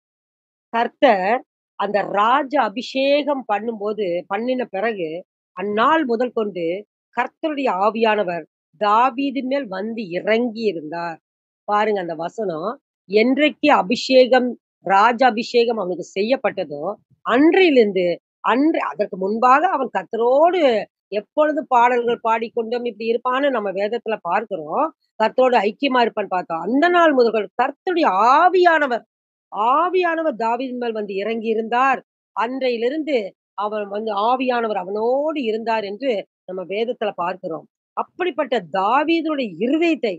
கர்த்தர் அந்த ராஜ அபிஷேகம் பண்ணும்போது பண்ணின பிறகு, அந்நாள் முதல் கொண்டு கர்த்தருடைய ஆவியானவர் தாவீதின் மேல் வந்து இறங்கி இருந்தார். பாருங்க அந்த வசனம். என்றைக்கு அபிஷேகம் ராஜ அபிஷேகம் அவனுக்கு செய்யப்பட்டதோ, அன்றிலிருந்து அன்று அதற்கு முன்பாக அவன் கர்த்தரோடு எப்பொழுது பாடல்கள் பாடிக்கொண்டும் இப்படி இருப்பான்னு நம்ம வேதத்துல பார்க்கிறோம். கர்த்தரோடு ஐக்கியமா இருப்பான்னு பார்த்தோம். அந்த நாள் முதல் கர்த்தருடைய ஆவியானவர் ஆவியானவர் தாவீதின் மேல் வந்து இறங்கி இருந்தார். அன்றையிலிருந்து அவன் வந்து ஆவியானவர் அவனோடு இருந்தார் என்று நம்ம வேதத்துல பார்க்கிறோம். அப்படிப்பட்ட தாவீதுடைய இருதயத்தை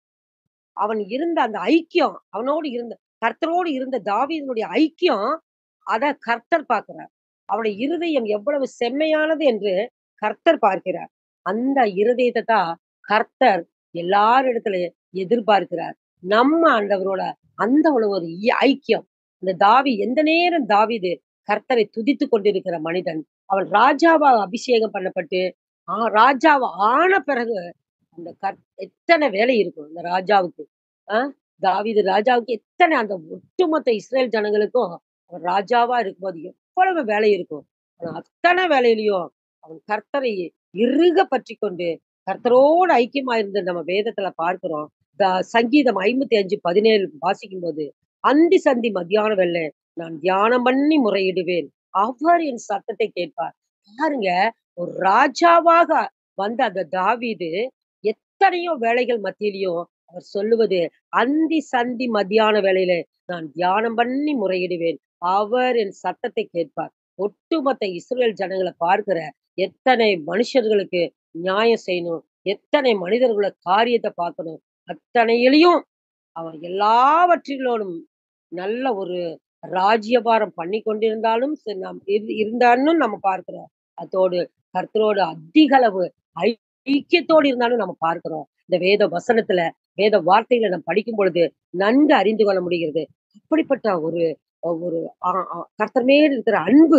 அவன் இருந்த அந்த ஐக்கியம், அவனோடு இருந்த கர்த்தரோடு இருந்த தாவீதினுடைய ஐக்கியம், அத கர்த்தர் பார்க்கிறார். அவனுடைய இருதயம் எவ்வளவு செம்மையானது என்று கர்த்தர் பார்க்கிறார். அந்த இருதயத்த தான் கர்த்தர் எல்லாரிடத்திலும் எதிர்பார்க்கிறார். நம்ம ஆண்டவரோட அந்த ஒரு இ ஐக்கியம். இந்த தாவி எந்த நேரம் தாவீது கர்த்தரை துதித்துக் கொண்டிருக்கிற மனிதன். அவன் ராஜாவா அபிஷேகம் பண்ணப்பட்டு, ஆ ராஜாவா ஆன பிறகு அந்த கர் எத்தன வேலை இருக்கும் இந்த ராஜாவுக்கு. ஆ தாவீது ராஜாவுக்கு எத்தன அந்த ஒட்டுமொத்த இஸ்ரேல் ஜனங்களுக்கும் அவன் ராஜாவா இருக்கும்போது எவ்வளவு வேலை இருக்கும். ஆனா அத்தன வேலையிலயும் அவன் கர்த்தரை இறுக பற்றிக்கொண்டு, கர்த்தரோடு ஐக்கியமா இருந்து நம்ம வேதத்துல பார்க்கிறோம். த சங்கீதம் 55:17 வாசிக்கும்போது, "அந்தி சந்தி மத்தியான வேளையில நான் தியானம் பண்ணி முறையிடுவேன். அவர் என் சத்தத்தை கேட்பார்." பாருங்க, ஒரு ராஜாவாக வந்த அந்த தாவீது, எத்தனையோ வேலைகள் மத்தியிலயும் அவர் சொல்லுவது, "அந்தி சந்தி மத்தியான வேளையில நான் தியானம் பண்ணி முறையிடுவேன். அவர் என் சத்தத்தை கேட்பார்." ஒட்டுமொத்த இஸ்ரவேல் ஜனங்கள பார்க்கிற எத்தனை மனுஷர்களுக்கு நியாயம் செய்யணும், எத்தனை மனிதர்களோட காரியத்த பார்க்கணும், அத்தனையிலயும் அவன் எல்லாவற்றிலோடும் நல்ல ஒரு ராஜ்யபாரம் பண்ணிக் கொண்டிருந்தாலும் சரி நாம் இரு இருந்தான்னு நம்ம பார்க்கிறோம். அத்தோடு கர்த்தரோடு அதிக அளவு ஐக்கியத்தோடு இருந்தாலும் நம்ம பார்க்கிறோம். இந்த வேத வசனத்துல, வேத வார்த்தைகள நாம் படிக்கும் பொழுது நன்கு அறிந்து கொள்ள முடிகிறது. அப்படிப்பட்ட ஒரு ஒரு அ அ கர்த்தர் மேல் இருக்கிற அன்பு.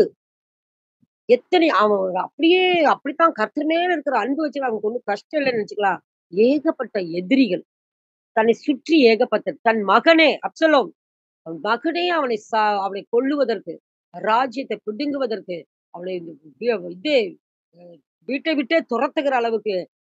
எத்தனை அவன் ஒரு அப்படியே அப்படித்தான் கர்த்தர் மேல இருக்கிற அன்பு வச்சு அவனுக்கு ஒண்ணும் கஷ்டம் இல்லன்னு வச்சுக்கலாம். ஏகப்பட்ட எதிரிகள். தன்னை சுற்றி ஏகப்பட்ட தன் மகனே அப்சலோம். அவன் மகனே அவனை சா அவனை கொல்லுவதற்கு, ராஜ்யத்தை பிடுங்குவதற்கு, அவனை இது அ வீட்டை விட்டே துரத்துகிற அளவுக்கு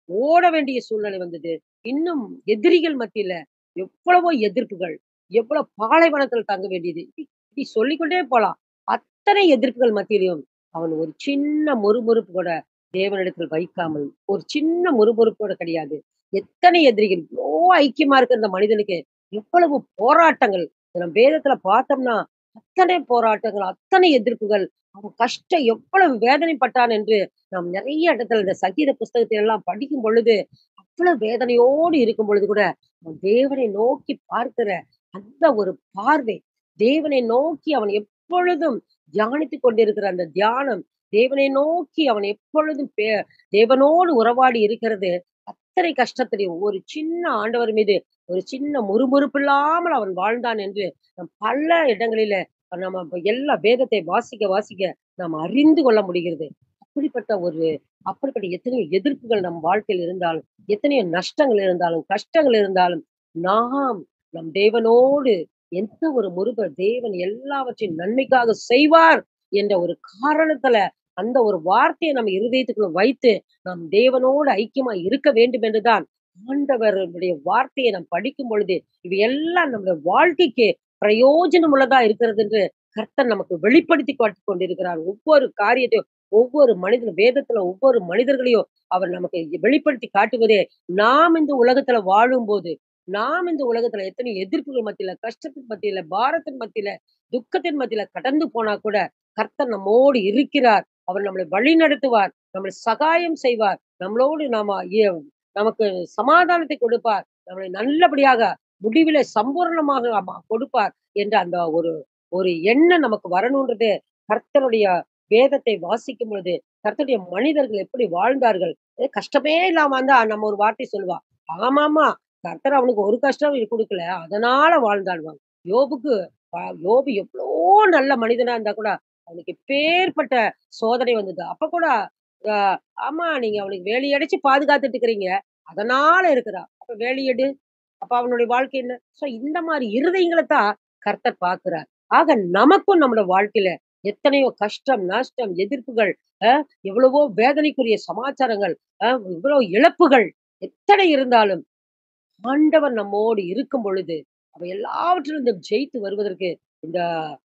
ஓட வேண்டிய சூழ்நிலை வந்தது. இன்னும் எதிரிகள் மத்தியில எவ்வளவோ எதிர்ப்புகள், எவ்வளவு பாலைவனத்துல தங்க வேண்டியது. இப்டி இப்டி சொல்லிக்கொண்டே போலாம். அத்தனை எதிர்ப்புகள் மத்தியிலயும் அவன் ஒரு சின்ன முறுமுறுப்பு கூட தேவனிடத்தில் வைக்காமல், ஒரு சின்ன முறுமுறுப்பு கூட கிடையாது. எத்தனை எதிரிகள், இவ்ளோ ஐக்கியமா இருக்கிற இந்த மனிதனுக்கு எவ்வளவு போராட்டங்கள். நம்ம வேதத்துல பார்த்தோம்னா, அத்தனை போராட்டங்கள், அத்தனை எதிர்ப்புகள், அவன் கஷ்டம் எவ்வளவு வேதனைப்பட்டான் என்று நாம் நெறைய இடத்துல இந்த சங்கீத புஸ்தகத்தை எல்லாம் படிக்கும் பொழுது, அவ்வளவு வேதனையோடு இருக்கும் பொழுது கூட, அவன் தேவனை நோக்கி பார்க்கிற அந்த ஒரு பார்வை, தேவனை நோக்கி அவன் எப்பொழுதும் தியானித்துக் கொண்டிருக்கிற அந்த தியானம், தேவனை நோக்கி அவன் எப்பொழுதும் பே தேவனோடு உறவாடி இருக்கிறது, அத்தனை கஷ்டத்திலயும் ஒரு சின்ன ஆண்டவர் மீது ஒரு சின்ன முறுமுறுப்பு இல்லாமல் அவன் வாழ்ந்தான் என்று நம் பல இடங்களில நம்ம இப்ப எல்லா வேதத்தை வாசிக்க, வாசிக்க நாம் அறிந்து கொள்ள முடிகிறது. அப்படிப்பட்ட ஒரு அப்படிப்பட்ட எத்தனையோ எதிர்ப்புகள் நம் வாழ்க்கையில் இருந்தாலும், எத்தனையோ நஷ்டங்கள் இருந்தாலும், கஷ்டங்கள் இருந்தாலும், நாம் நம் தேவனோடு எந்த ஒரு முறுக்கு தேவன் எல்லாவற்றையும் நன்மைக்காக செய்வார் என்ற ஒரு காரணத்துல, அந்த ஒரு வார்த்தைய நம்ம இருதயத்துக்குள்ள வைத்து, நாம் தேவனோடு ஐக்கியமா இருக்க வேண்டும் என்று தான் ஆண்டவருடைய வார்த்தையை நாம் படிக்கும் பொழுது, இவை எல்லாம் நம்முடைய வாழ்க்கைக்கு பிரயோஜனம் உள்ளதா இருக்கிறது என்று கர்த்தர் நமக்கு வெளிப்படுத்தி காட்டிக் கொண்டிருக்கிறார். ஒவ்வொரு காரியத்தையும், ஒவ்வொரு மனிதன் வேதத்துல ஒவ்வொரு மனிதர்களையும் அவர் நமக்கு வெளிப்படுத்தி காட்டுவதே, நாம் இந்த உலகத்துல வாழும்போது, நாம் இந்த உலகத்துல எத்தனை எதிர்ப்புகள் மத்தியில, கஷ்டத்தின் மத்தியில, பாரத்தின் மத்தியில, துக்கத்தின் மத்தியில கடந்து போனா கூட, கர்த்தர் நம்மோடு இருக்கிறார். அவர் நம்மளை வழிநடத்துவார். நம்மளை சகாயம் செய்வார். நம்மளோடு நாம எ நமக்கு சமாதானத்தை கொடுப்பார். நம்மளை நல்லபடியாக முடிவிலே சம்பூரணமாக அம கொடுப்பார் என்ற அந்த ஒரு ஒரு எண்ணம் நமக்கு வரணுன்றது கர்த்தருடைய வேதத்தை வாசிக்கும் பொழுது, கர்த்தருடைய மனிதர்கள் எப்படி வாழ்ந்தார்கள்? ஏ கஷ்டமே இல்லாம வந்தா நம்ம ஒரு வார்த்தை சொல்லுவா. ஆமாமா, கர்த்தர் அவனுக்கு ஒரு கஷ்டம் குடுக்கல. அதனால வாழ்ந்தான்வாங்க. யோபுக்கு அ யோபு எவ்ளோ நல்ல மனிதனா இருந்தா கூட, அவனுக்கு எப்பேர்ப்பட்ட சோதனை வந்தது. அப்ப கூட அ ஆமா நீங்க அவனுக்கு வேலி அடைச்சு பாதுகாத்துட்டு இருக்கிறீங்க. அதனால இருக்கிறான். அப்ப வேலி எடு. அப்ப அவனுடைய வாழ்க்கை என்ன? சோ இந்த மாரி இருதயங்கள தான் கர்த்தர் பார்க்கிறார். ஆக நமக்கும் நம்முடைய வாழ்க்கையில எத்தனையோ கஷ்டம், நஷ்டம், எதிர்ப்புகள், அ எவ்வளவோ வேதனைக்குரிய சமாச்சாரங்கள், அ இவ்வளோ இழப்புகள் எத்தனை இருந்தாலும், ஆண்டவர் நம்மோடு இருக்கும் பொழுது, அவை எல்லாவற்றிலிருந்தும் ஜெயித்து வருவதற்கு இந்த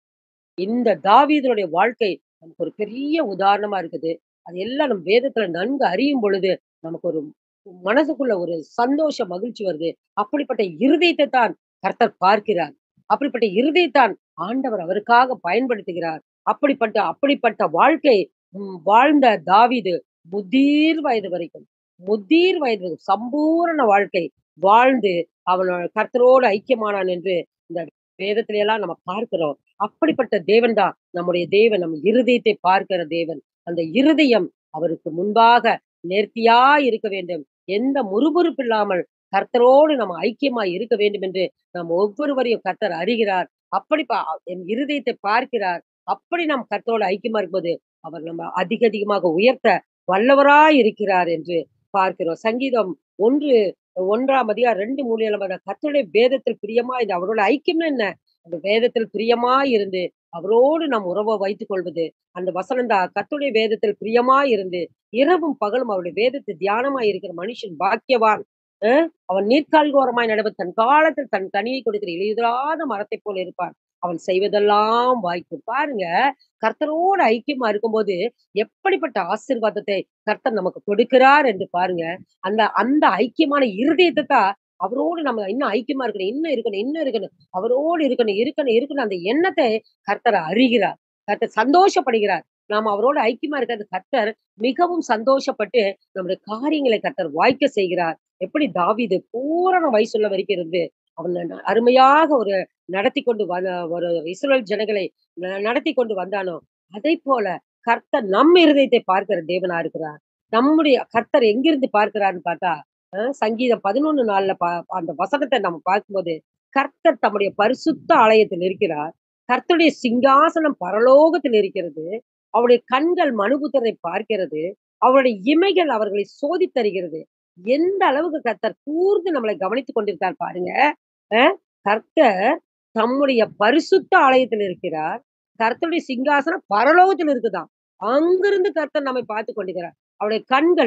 இந்த தாவீதுனுடைய வாழ்க்கை நமக்கு ஒரு பெரிய உதாரணமா இருக்குது. அது எல்லாம் நம் வேதத்துல நன்கு அறியும் பொழுது, நமக்கு ஒரு மனசுக்குள்ள ஒரு சந்தோஷ மகிழ்ச்சி வருது. அப்படிப்பட்ட இருதயத்தை தான் கர்த்தர் பார்க்கிறார். அப்படிப்பட்ட இருதயத்தான் ஆண்டவர் அவருக்காக பயன்படுத்துகிறார். அப்படிப்பட்ட அப்படிப்பட்ட வாழ்க்கை ம் வாழ்ந்த தாவீது முதிர் வயது வரைக்கும், முதிர் வயது சம்பூரண வாழ்க்கை வாழ்ந்து, அவனோட கர்த்தரோடு ஐக்கியமானான் என்று இந்த வேதத்தில எல்லாம் நம்ம பார்க்கிறோம். அப்படிப்பட்ட தேவன் தான் நம்முடைய தேவன். நம் இருதயத்தை பார்க்கிற தேவன். அந்த இருதயம் அவருக்கு முன்பாக நேர்த்தியா இருக்க வேண்டும். எந்த முறுமுறுப்பு இல்லாமல் கர்த்தரோடு நம்ம ஐக்கியமா இருக்க வேண்டும் என்று நம் ஒவ்வொருவரையும் கர்த்தர் அறிகிறார். அப்படி பா என் இருதயத்தை பார்க்கிறார். அப்படி நாம் கர்த்தரோடு ஐக்கியமா இருக்கும்போது, அவர் நம்ம அதிக அதிகமாக உயர்த்த வல்லவராய் இருக்கிறார் என்று பார்க்கிறோம். சங்கீதம் 1 1ஆம் அதிகாரம் 2, 3 எல்லாம் பார்த்தா கர்த்தருடைய வேதத்தில் பிரியமா இது அவரோட ஐக்கியம்னா என்ன? அந்த வேதத்தில் பிரியமாய் இருந்து, அவரோடு நாம் உறவ வைத்துக் கொள்வது. அந்த வசனம் தான் கர்த்தருடைய வேதத்தில் பிரியமாய் இருந்து, இரவும் பகலும் அவருடைய வேதத்தில் தியானமாய் இருக்கிற மனுஷன் பாக்கியவான். அ அவன் நீர்க்கால்வோரமாய் நடந்து தன் காலத்தில் தன் கனியை கொடுக்கிற இலையுதிராத மரத்தைப் போல இருப்பான். அவன் செய்வதெல்லாம் வாய்க்கும். பாருங்க, கர்த்தரோடு ஐக்கியமா இருக்கும்போது, எப்படிப்பட்ட ஆசீர்வாதத்தை கர்த்தர் நமக்கு கொடுக்கிறார் என்று பாருங்க. அந்த அந்த ஐக்கியமான இருதயத்த தான் அவரோடு நம்ம இன்னும் ஐக்கியமா இருக்கணும், இன்னும் இருக்கணும், இன்னும் இருக்கணும். அவரோடு இருக்கணும், இருக்கணும், இருக்கணும் அந்த எண்ணத்தை கர்த்தர் அறிகிறார். கர்த்தர் சந்தோஷப்படுகிறார். நாம அவரோடு ஐக்கியமா இருக்கிறது கர்த்தர் மிகவும் சந்தோஷப்பட்டு நம்முடைய காரியங்களை கர்த்தர் வாய்க்க செய்கிறார். எப்படி தாவீது பூரண வயசுள்ள வரைக்கும் இருந்து, அவன் ந அருமையாக ஒரு நடத்திக் கொண்டு வ ஒரு இஸ்ரவேல் ஜனங்களை ந நடத்திக் கொண்டு வந்தானோ, அதைப்போல கர்த்தர் நம் இருதயத்தை பார்க்கிற தேவனா இருக்கிறார். நம்முடைய கர்த்தர் எங்கிருந்து பார்க்கிறார்ன்னு பார்த்தா, அ சங்கீதம் 11:4ல பா அந்த வசனத்த நம்ம பார்க்கும்போது, கர்த்தர் தம்முடைய பரிசுத்த ஆலயத்தில் இருக்கிறார். கர்த்தருடைய சிங்காசனம் பரலோகத்தில் இருக்கிறது. அவருடைய கண்கள் மனுபுத்திரரை பார்க்கிறது. அவருடைய இமைகள் அவர்களை சோதித்தறிகிறது. எந்த அளவுக்கு கர்த்தர் கூர்ந்து நம்மளை கவனித்துக் கொண்டிருக்கார் பாருங்க. அ கர்த்தர் தம்முடைய பரிசுத்த ஆலயத்தில் இருக்கிறார். கர்த்தருடைய சிங்காசனம் பரலோகத்தில் இருக்குதாம். அங்கிருந்து கர்த்தர் நம்மை பார்த்துக் கொண்டிருக்கிறார். அவருடைய கண்கள்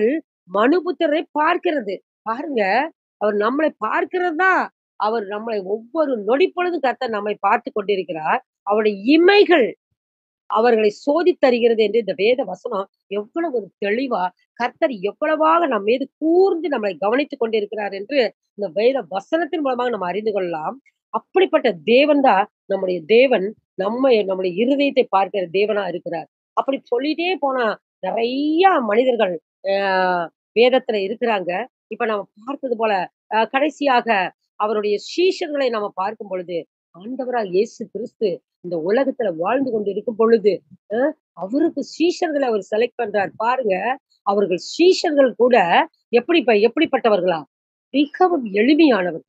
மனுபுத்திரரை பார்க்கிறது பாருங்க அவர் நம்மளை பார்க்கிறது தான் அவர் நம்மளை ஒவ்வொரு நொடி பொழுதும் கர்த்தர் நம்மை பார்த்து கொண்டிருக்கிறார் அவருடைய இமைகள் அவர்களை சோதித்தருகிறது என்று இந்த வேத வசனம் எவ்வளவு ஒரு தெளிவா கர்த்தர் எவ்வளவாக நம் மீது கூர்ந்து நம்மளை கவனித்துக் கொண்டிருக்கிறார் என்று இந்த வேத வசனத்தின் மூலமாக நம்ம அறிந்து கொள்ளலாம் அப்படிப்பட்ட தேவன் தான் நம்முடைய தேவன் நம்ம நம்முடைய இருதயத்தை பார்க்கிற தேவனா இருக்கிறார் அப்படி சொல்லிட்டே போனா நிறைய மனிதர்கள் ஆஹ் வேதத்துல இருக்கிறாங்க இப்ப நம்ம பார்த்தது போல ஆஹ் கடைசியாக அவருடைய சீஷர்களை நம்ம பார்க்கும் பொழுது ஆண்டவராக இயேசு கிறிஸ்து இந்த உலகத்துல வாழ்ந்து கொண்டு இருக்கும் பொழுது அஹ் அவருக்கு சீஷர்களை அவர் செலக்ட் பண்றார் பாருங்க அவர்கள் சீஷர்கள் கூட எப்படி இப்ப எப்படிப்பட்டவர்களா மிகவும் எளிமையானவர்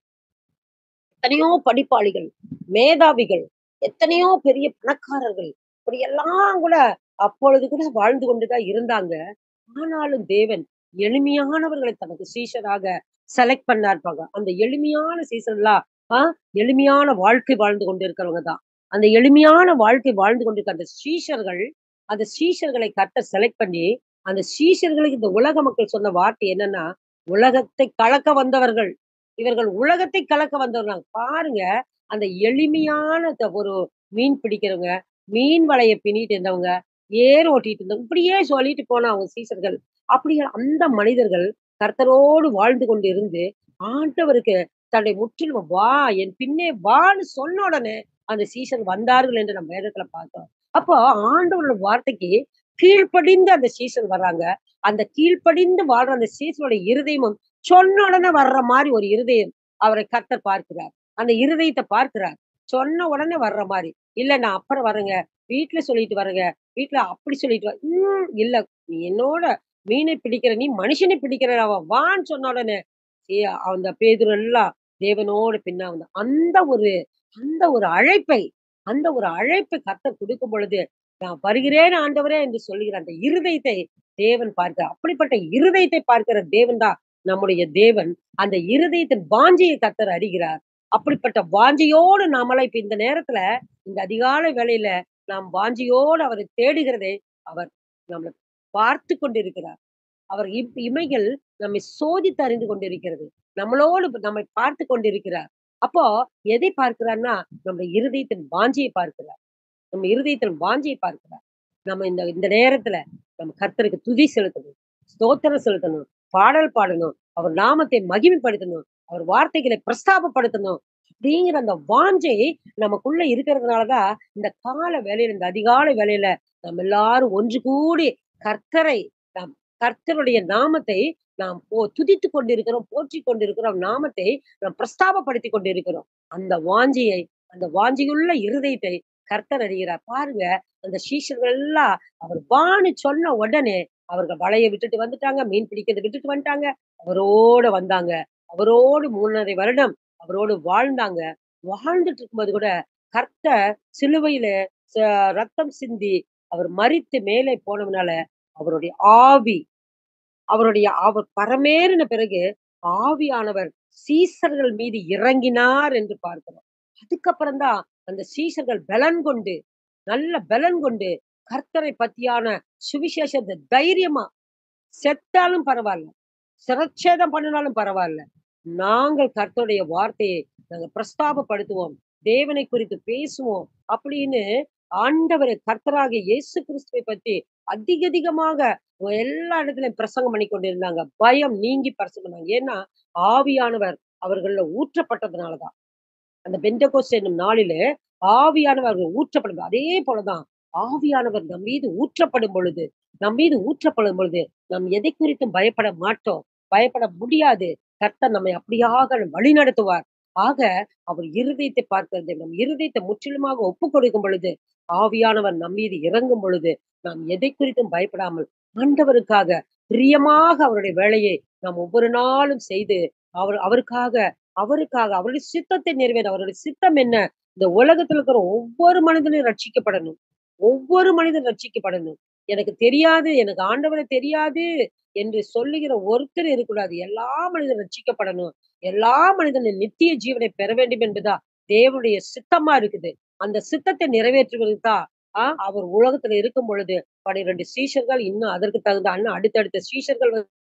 எத்தனையோ படிப்பாளிகள் மேதாவிகள் எத்தனையோ பெரிய பணக்காரர்கள் இப்படி எல்லாம் கூட அப்பொழுது கூட வாழ்ந்து கொண்டுதான் இருந்தாங்க ஆனாலும் தேவன் எளிமையானவர்களை தனக்கு சீஷராக செலக்ட் பண்ணார்பாங்க அந்த எளிமையான சீசன்லாம் ஆஹ் எளிமையான வாழ்க்கை வாழ்ந்து கொண்டிருக்கிறவங்க தான் அந்த எளிமையான வாழ்க்கை வாழ்ந்து கொண்டிருக்க அந்த சீஷர்கள் அந்த சீஷர்களை கட்ட செலக்ட் பண்ணி அந்த சீஷர்களுக்கு இந்த உலக மக்கள் சொன்ன வார்த்தை என்னன்னா உலகத்தை கலக்க வந்தவர்கள் இவர்கள் உலகத்தை கலக்க வந்தவர்கள் பாருங்க அந்த எளிமையான த- ஒரு மீன் பிடிக்கிறவங்க மீன் வலையை பின்னிட்டு இருந்தவங்க ஏர் ஓட்டிட்டு இருந்தவங்க இப்படியே சொல்லிட்டு போன அவங்க சீசர்கள் அப்படி அந்த மனிதர்கள் கர்த்தரோடு வாழ்ந்து கொண்டு இருந்து ஆண்டவருக்கு தன்னுடைய முற்றிலும் வா என் பின்னே வான்னு சொன்ன உடனே அந்த சீசன் வந்தார்கள் என்று நம்ம வேதத்துல பார்த்தோம் அப்போ ஆண்டவரோட வார்த்தைக்கு கீழ்ப்படிந்து அந்த சீசன் வர்றாங்க அந்த கீழ்ப்படிந்து வாழ்ற அந்த சீசனோட இருதயமும் சொன்ன உடனே வர்ற மாதிரி ஒரு இருதயம் அவரை கர்த்தர் பார்க்கிறார் அந்த இருதயத்தை பார்க்கிறார் சொன்ன உடனே வர்ற மாதிரி இல்ல நான் அப்புறம் வரேங்க வீட்டுல சொல்லிட்டு வரேங்க வீட்டுல அப்படி சொல்லிட்டு வர உம் இல்ல நீ என்னோட மீனை பிடிக்கிற நீ மனுஷனை பிடிக்கிற அவ வான்னு சொன்ன உடனே ஏ, அந்த பேதுரு எல்லாம் தேவனோடு பின்னா வந்த அந்த ஒரு அந்த ஒரு அழைப்பை அந்த ஒரு அழைப்பை கர்த்தர் கொடுக்கும் பொழுது நான் வருகிறேன் ஆண்டவரே என்று சொல்லுகிற அந்த இருதயத்தை தேவன் பார்க்கிறார் அப்படிப்பட்ட இருதயத்தை பார்க்கிற தேவன் தான் நம்முடைய தேவன் அந்த இருதயத்தின் வாஞ்சையை கர்த்தர் அறிகிறார் அப்படிப்பட்ட வாஞ்சையோடு நாமெல்லாம் இப்ப இந்த நேரத்துல இந்த அதிகாலை வேளையில நாம் வாஞ்சையோடு அவரை தேடுகிறதை அவர் நம்மளை பார்த்து கொண்டிருக்கிறார் அவர் இப் இமைகள் நம்மை சோதித்து அறிந்து கொண்டிருக்கிறது நம்மளோடு நம்மை பார்த்து கொண்டிருக்கிறார் அப்போ எதை பார்க்கிறார்னா நம்முடைய இருதயத்தின் வாஞ்சையை பார்க்கிறார் நம்ம இருதயத்தின் வாஞ்சையை பார்க்கிறார் நம்ம இந்த இந்த நேரத்துல நம்ம கர்த்தருக்கு துதி செலுத்தணும் ஸ்தோத்திரம் செலுத்தணும் பாடல் பாடணும் அவர் நாமத்தை மகிமைப்படுத்தணும் அவர் வார்த்தைகளை பிரஸ்தாபப்படுத்தணும் அப்படிங்கிற அந்த வாஞ்சை நமக்குள்ள இருக்கிறதுனாலதான் இந்த கால வேலையில இந்த அதிகாலை வேலையில நம்ம எல்லாரும் ஒன்று கூடி கர்த்தரை நாம் கர்த்தருடைய நாமத்தை நாம் போ துதித்து கொண்டிருக்கிறோம் போற்றி கொண்டிருக்கிறோம் நாமத்தை நாம் பிரஸ்தாபப்படுத்தி கொண்டிருக்கிறோம் அந்த வாஞ்சியை அந்த வாஞ்சியுள்ள இருதயத்தை கர்த்தர் அறிகிறார் பாருங்க அந்த சீஷர்கள் எல்லாம் அவர் வான்னு சொன்ன உடனே அவர்கள் வலையை விட்டுட்டு வந்துட்டாங்க மீன் பிடிக்கிறதை விட்டுட்டு வந்துட்டாங்க அவரோட வந்தாங்க அவரோடு மூணரை வருடம் அவரோடு வாழ்ந்தாங்க வாழ்ந்துட்டு இருக்கும்போது கூட கர்த்தர் சிலுவையில ச- ரத்தம் சிந்தி அவர் மரித்து மேலே போனதுனால அவருடைய ஆவி அவருடைய அவர் பரமேறின பிறகு ஆவியானவர் சீசர்கள் மீது இறங்கினார் என்று பார்க்கிறோம் அதுக்கப்புறம் தான் அந்த சீசர்கள் பலன் கொண்டு நல்ல பலன் கொண்டு கர்த்தரை பத்தியான சுவிசேஷத்தை தைரியமா செத்தாலும் பரவாயில்ல சிரச்சேதம் பண்ணினாலும் பரவாயில்ல நாங்கள் கர்த்தருடைய வார்த்தையை நாங்க பிரஸ்தாபப்படுத்துவோம் தேவனை குறித்து பேசுவோம் அப்படின்னு ஆண்டவரை கர்த்தராகிய இயேசு கிறிஸ்துவை பத்தி அதிக அதிகமாக எல்லா இடத்துலயும் பிரசங்கம் பண்ணி கொண்டிருந்தாங்க பயம் நீங்கி பிரசங்கம் பண்ணாங்க ஏன்னா ஆவியானவர் அவர்கள ஊற்றப்பட்டதுனாலதான் அந்த பெந்தகோஸ் என்னும் நாளிலே ஆவியானவர் ஊற்றப்படும் அதே போலதான் ஆவியானவர் நம் மீது ஊற்றப்படும் பொழுது நம் மீது ஊற்றப்படும் பொழுது நாம் எதை குறித்தும் பயப்பட மாட்டோம் பயப்பட முடியாது கர்த்தர் நம்மை அப்படியாக வழி நடத்துவார் ஆக அவர் இருதயத்தை பார்க்கிறது நம் இருதயத்தை முற்றிலுமாக ஒப்பு கொடுக்கும் பொழுது ஆவியானவர் நம் மீது இறங்கும் பொழுது நாம் எதை குறித்தும் பயப்படாமல் ஆண்டவருக்காக பிரியமாக அவருடைய வேலையை நாம் ஒவ்வொரு நாளும் செய்து அவர் அவருக்காக அவருக்காக அவருடைய சித்தத்தை நிறைவேற அவருடைய சித்தம் என்ன இந்த உலகத்துல இருக்கிற ஒவ்வொரு மனிதனும் ரட்சிக்கப்படணும் ஒவ்வொரு மனிதன் ரட்சிக்கப்படணும் எனக்கு தெரியாது எனக்கு ஆண்டவரை தெரியாது என்று சொல்லுகிற ஒருத்தர் இருக்கக்கூடாது எல்லா மனிதனும் ரட்சிக்கப்படணும் எல்லா மனிதனும் நித்திய ஜீவனை பெற வேண்டும் என்பதா தேவனுடைய சித்தமா இருக்குது அந்த சித்தத்தை நிறைவேற்றுவதற்கு தான் ஆஹ் அவர் உலகத்துல இருக்கும் பொழுது பன்னிரண்டு சீஷர்கள் இன்னும் அதற்கு தகுந்த அண்ணன் அடுத்தடுத்த சீஷர்கள்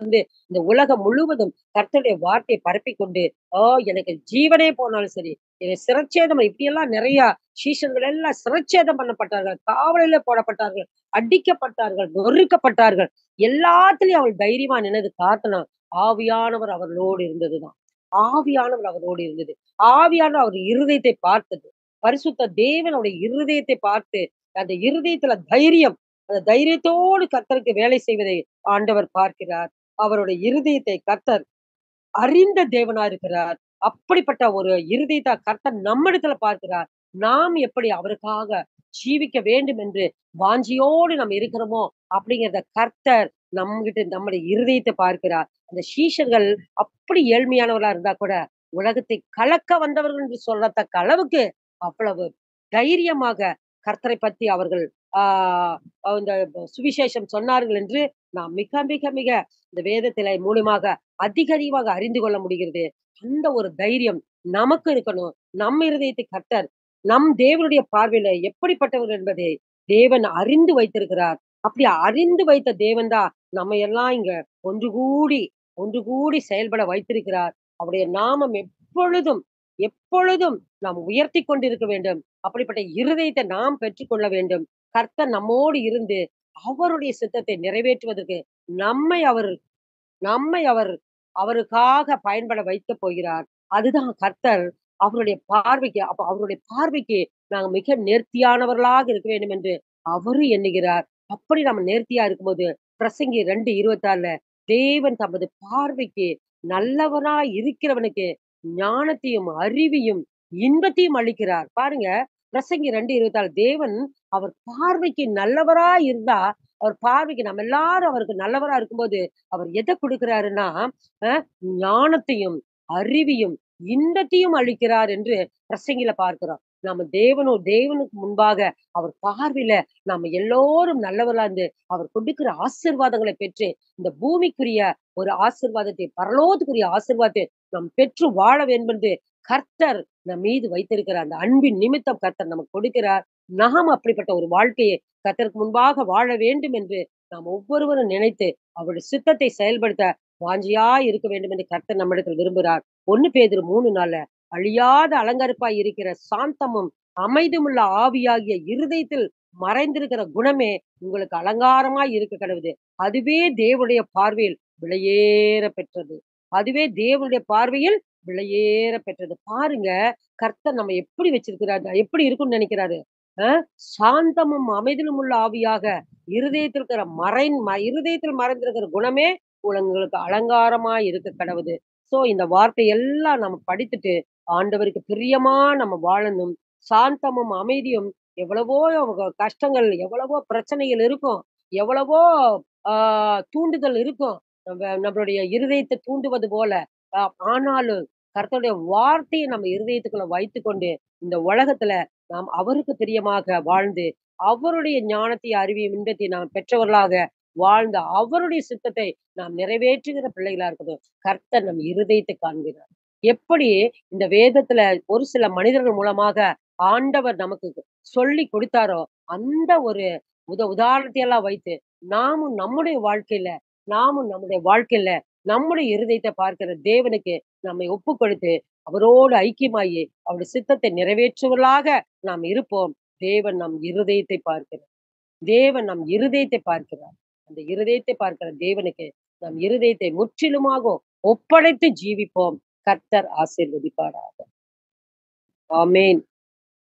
வந்து இந்த உலகம் முழுவதும் கர்த்தருடைய வார்த்தையை பரப்பிக் கொண்டு, "ஆ எனக்கு ஜீவனே போனாலும் சரி, என்னை சிரச்சேதம்" இப்படியெல்லாம் நிறைய சீஷர்கள் எல்லாம் சிரச்சேதம் பண்ணப்பட்டார்கள். காவலிலே போடப்பட்டார்கள், அடிக்கப்பட்டார்கள், நொறுக்கப்பட்டார்கள். எல்லாத்துலயும் அவள் தைரியமா நின்னது காரணம், ஆவியானவர் அவர்களோடு இருந்ததுதான். ஆவியானவர் அவரோடு இருந்தது. ஆவியானவர் அவர் இருதயத்தை பார்த்தது. பரிசுத்த தேவன் அவருடைய இருதயத்தை பார்த்து, அந்த இருதயத்துல தைரியம், அந்த தைரியத்தோடு கர்த்தருக்கு வேலை செய்வதை ஆண்டவர் பார்க்கிறார். அவருடைய இருதயத்தை கர்த்தர் அறிந்த தேவனா இருக்கிறார். அப்படிப்பட்ட ஒரு இருதயத்த கர்த்தர் நம்மிடத்துல பார்க்கிறார். நாம் எப்படி அவருக்காக ஜீவிக்க வேண்டும் என்று வாஞ்சையோடு நம்ம இருக்கிறோமோ, அப்படிங்கிறத கர்த்தர் நம்மகிட்ட நம்முடைய இருதயத்தை பார்க்கிறார். அந்த சீஷர்கள் அப்படி ஏழ்மையானவர்களா இருந்தா கூட, உலகத்தை கலக்க வந்தவர்கள் என்று சொல்லத்தக்க அளவுக்கு அவ்வளவு தைரியமாக கர்த்தரை பத்தி அவர்கள் ஆ இந்த சுவிசேஷம் சொன்னார்கள் என்று நாம் மிக மிக மிக இந்த வேதத்திலே மூலியமாக அதிக அதிகமாக அறிந்து கொள்ள முடிகிறது. அந்த ஒரு தைரியம் நமக்கு இருக்கணும். நம் இருதயத்தை கர்த்தர் நம் தேவனுடைய பார்வையில எப்படிப்பட்டவர் என்பதை தேவன் அறிந்து வைத்திருக்கிறார். அப்படி அறிந்து வைத்த தேவன் தான் நம்ம எல்லாம் இங்க ஒன்று கூடி ஒன்று கூடி செயல்பட வைத்திருக்கிறார். அவருடைய நாமம் எப்பொழுதும் எப்பொழுதும் நாம் உயர்த்திக் கொண்டிருக்க வேண்டும். அப்படிப்பட்ட இருதயத்தை நாம் பெற்றுக்கொள்ள வேண்டும். கர்த்தர் நம்மோடு இருந்து அவருடைய சித்தத்தை நிறைவேற்றுவதற்கு நம்மை அவர் நம்மை அவர் அவருக்காக பயன்பட வைக்கப் போகிறார். அதுதான் கர்த்தர் அவருடைய பார்வைக்கு அப்ப அவருடைய பார்வைக்கு நாங்க மிக நேர்த்தியானவர்களாக இருக்க வேண்டும் என்று அவரு எண்ணுகிறார். அப்படி நம்ம நேர்த்தியா இருக்கும்போது, பிரசங்கி 2:26ல தேவன் தமது பார்வைக்கு நல்லவனாய் இருக்கிறவனுக்கு ஞானத்தையும், அறிவையும், இன்பத்தையும் அளிக்கிறார். பாருங்க, பிரசங்கி 2:26 தேவன் அவர் பார்வைக்கு நல்லவராய் இருந்தா, அவர் பார்வைக்கு நம்ம எல்லாரும் அவருக்கு நல்லவரா இருக்கும்போது, அவர் எத குடுக்கிறாருன்னா, அ ஞானத்தையும், அறிவையும், இன்பத்தையும் அளிக்கிறார் என்று பிரசங்கில பார்க்கிறோம். நம்ம தேவனோ தேவனுக்கு முன்பாக அவர் பார்வையில நம்ம எல்லோரும் நல்லவர்களா இருந்து, அவர் கொடுக்கிற ஆசீர்வாதங்களை பெற்று, இந்த பூமிக்குரிய ஒரு ஆசீர்வாதத்தை, பரலோகத்துக்குரிய ஆசீர்வாதத்தை நாம் பெற்று வாழ வேண்டும் என்று கர்த்தர் நம் மீது வைத்திருக்கிற அந்த அன்பின் நிமித்தம் கர்த்தர் நமக்கு கொடுக்கிறார். நாம் அப்படிப்பட்ட ஒரு வாழ்க்கையை கர்த்தருக்கு முன்பாக வாழ வேண்டும் என்று நாம் ஒவ்வொருவரும் நினைத்து, அவருடைய சித்தத்தை செயல்படுத்த வாஞ்சையாய் இருக்க வேண்டும் என்று கர்த்தர் நம்மிடத்தில் விரும்புகிறார். 1 பேதுரு 3:4 அழியாத அலங்கரிப்பாய் இருக்கிற சாந்தமும், அமைதியுமுள்ள ஆவியாகிய இருதயத்தில் மறைந்திருக்கிற குணமே உங்களுக்கு அலங்காரமாய் இருக்க கடவுது. அதுவே தேவனுடைய பார்வையில் விலையேற பெற்றது. அதுவே தேவனுடைய பார்வையில் விலையேற பெற்றது. பாருங்க, கர்த்தர் நம்ம எப்படி வச்சிருக்கிறார், எப்படி இருக்கும்னு நினைக்கிறாரு. அ சாந்தமும், அமைதியும் உள்ள ஆவியாக இருதயத்தில் இருக்கிற மறை ம இருதயத்தில் மறைந்திருக்கிற குணமே உங்களுக்கு அலங்காரமாய் இருக்க கடவுது. சோ இந்த வார்த்தை எல்லாம் நம்ம படித்துட்டு, ஆண்டவருக்கு பிரியமா நம்ம வாழணும். சாந்தமும், அமைதியும் எவ்வளவோ கஷ்டங்கள், எவ்வளவோ பிரச்சனைகள் இருக்கும். எவ்வளவோ ஆ தூண்டுதல் இருக்கும். நம்ப நம்மளுடைய இருதயத்தை தூண்டுவது போல. அ ஆனாலும் கர்த்தருடைய வார்த்தையை நம்ம இருதயத்துக்குள்ள வைத்துக்கொண்டு, இந்த உலகத்துல நாம் அவருக்கு பிரியமாக வாழ்ந்து, அவருடைய ஞானத்தையும், அறிவையும், இன்பத்தையும் நாம் பெற்றவர்களாக வாழ்ந்து, அவருடைய சித்தத்தை நாம் நிறைவேற்றுகிற பிள்ளைகளா இருக்கணும். கர்த்தர் நம் இருதயத்தை காண்கிறார். எப்படி இந்த வேதத்துல ஒரு சில மனிதர்கள் மூலமாக ஆண்டவர் நமக்கு சொல்லிக் கொடுத்தாரோ, அந்த ஒரு உத உதாரணத்தை எல்லாம் வைத்து, நாமும் நம்முடைய வாழ்க்கையில நாமும் நம்முடைய வாழ்க்கையில நம்முடைய இருதயத்தை பார்க்கிற தேவனுக்கு நம்மை ஒப்புக் கொடுத்து, அவரோடு ஐக்கியமாகி, அவருடைய சித்தத்தை நிறைவேற்றுவர்களாக நாம் இருப்போம். தேவன் நம் இருதயத்தை பார்க்கிறார். தேவன் நம் இருதயத்தை பார்க்கிறார். அந்த இருதயத்தை பார்க்கிற தேவனுக்கு நம் இருதயத்தை முற்றிலுமாக ஒப்படைத்து ஜீவிப்போம். கர்த்தர் ஆசீர்வதிப்பாராக. ஆமென்.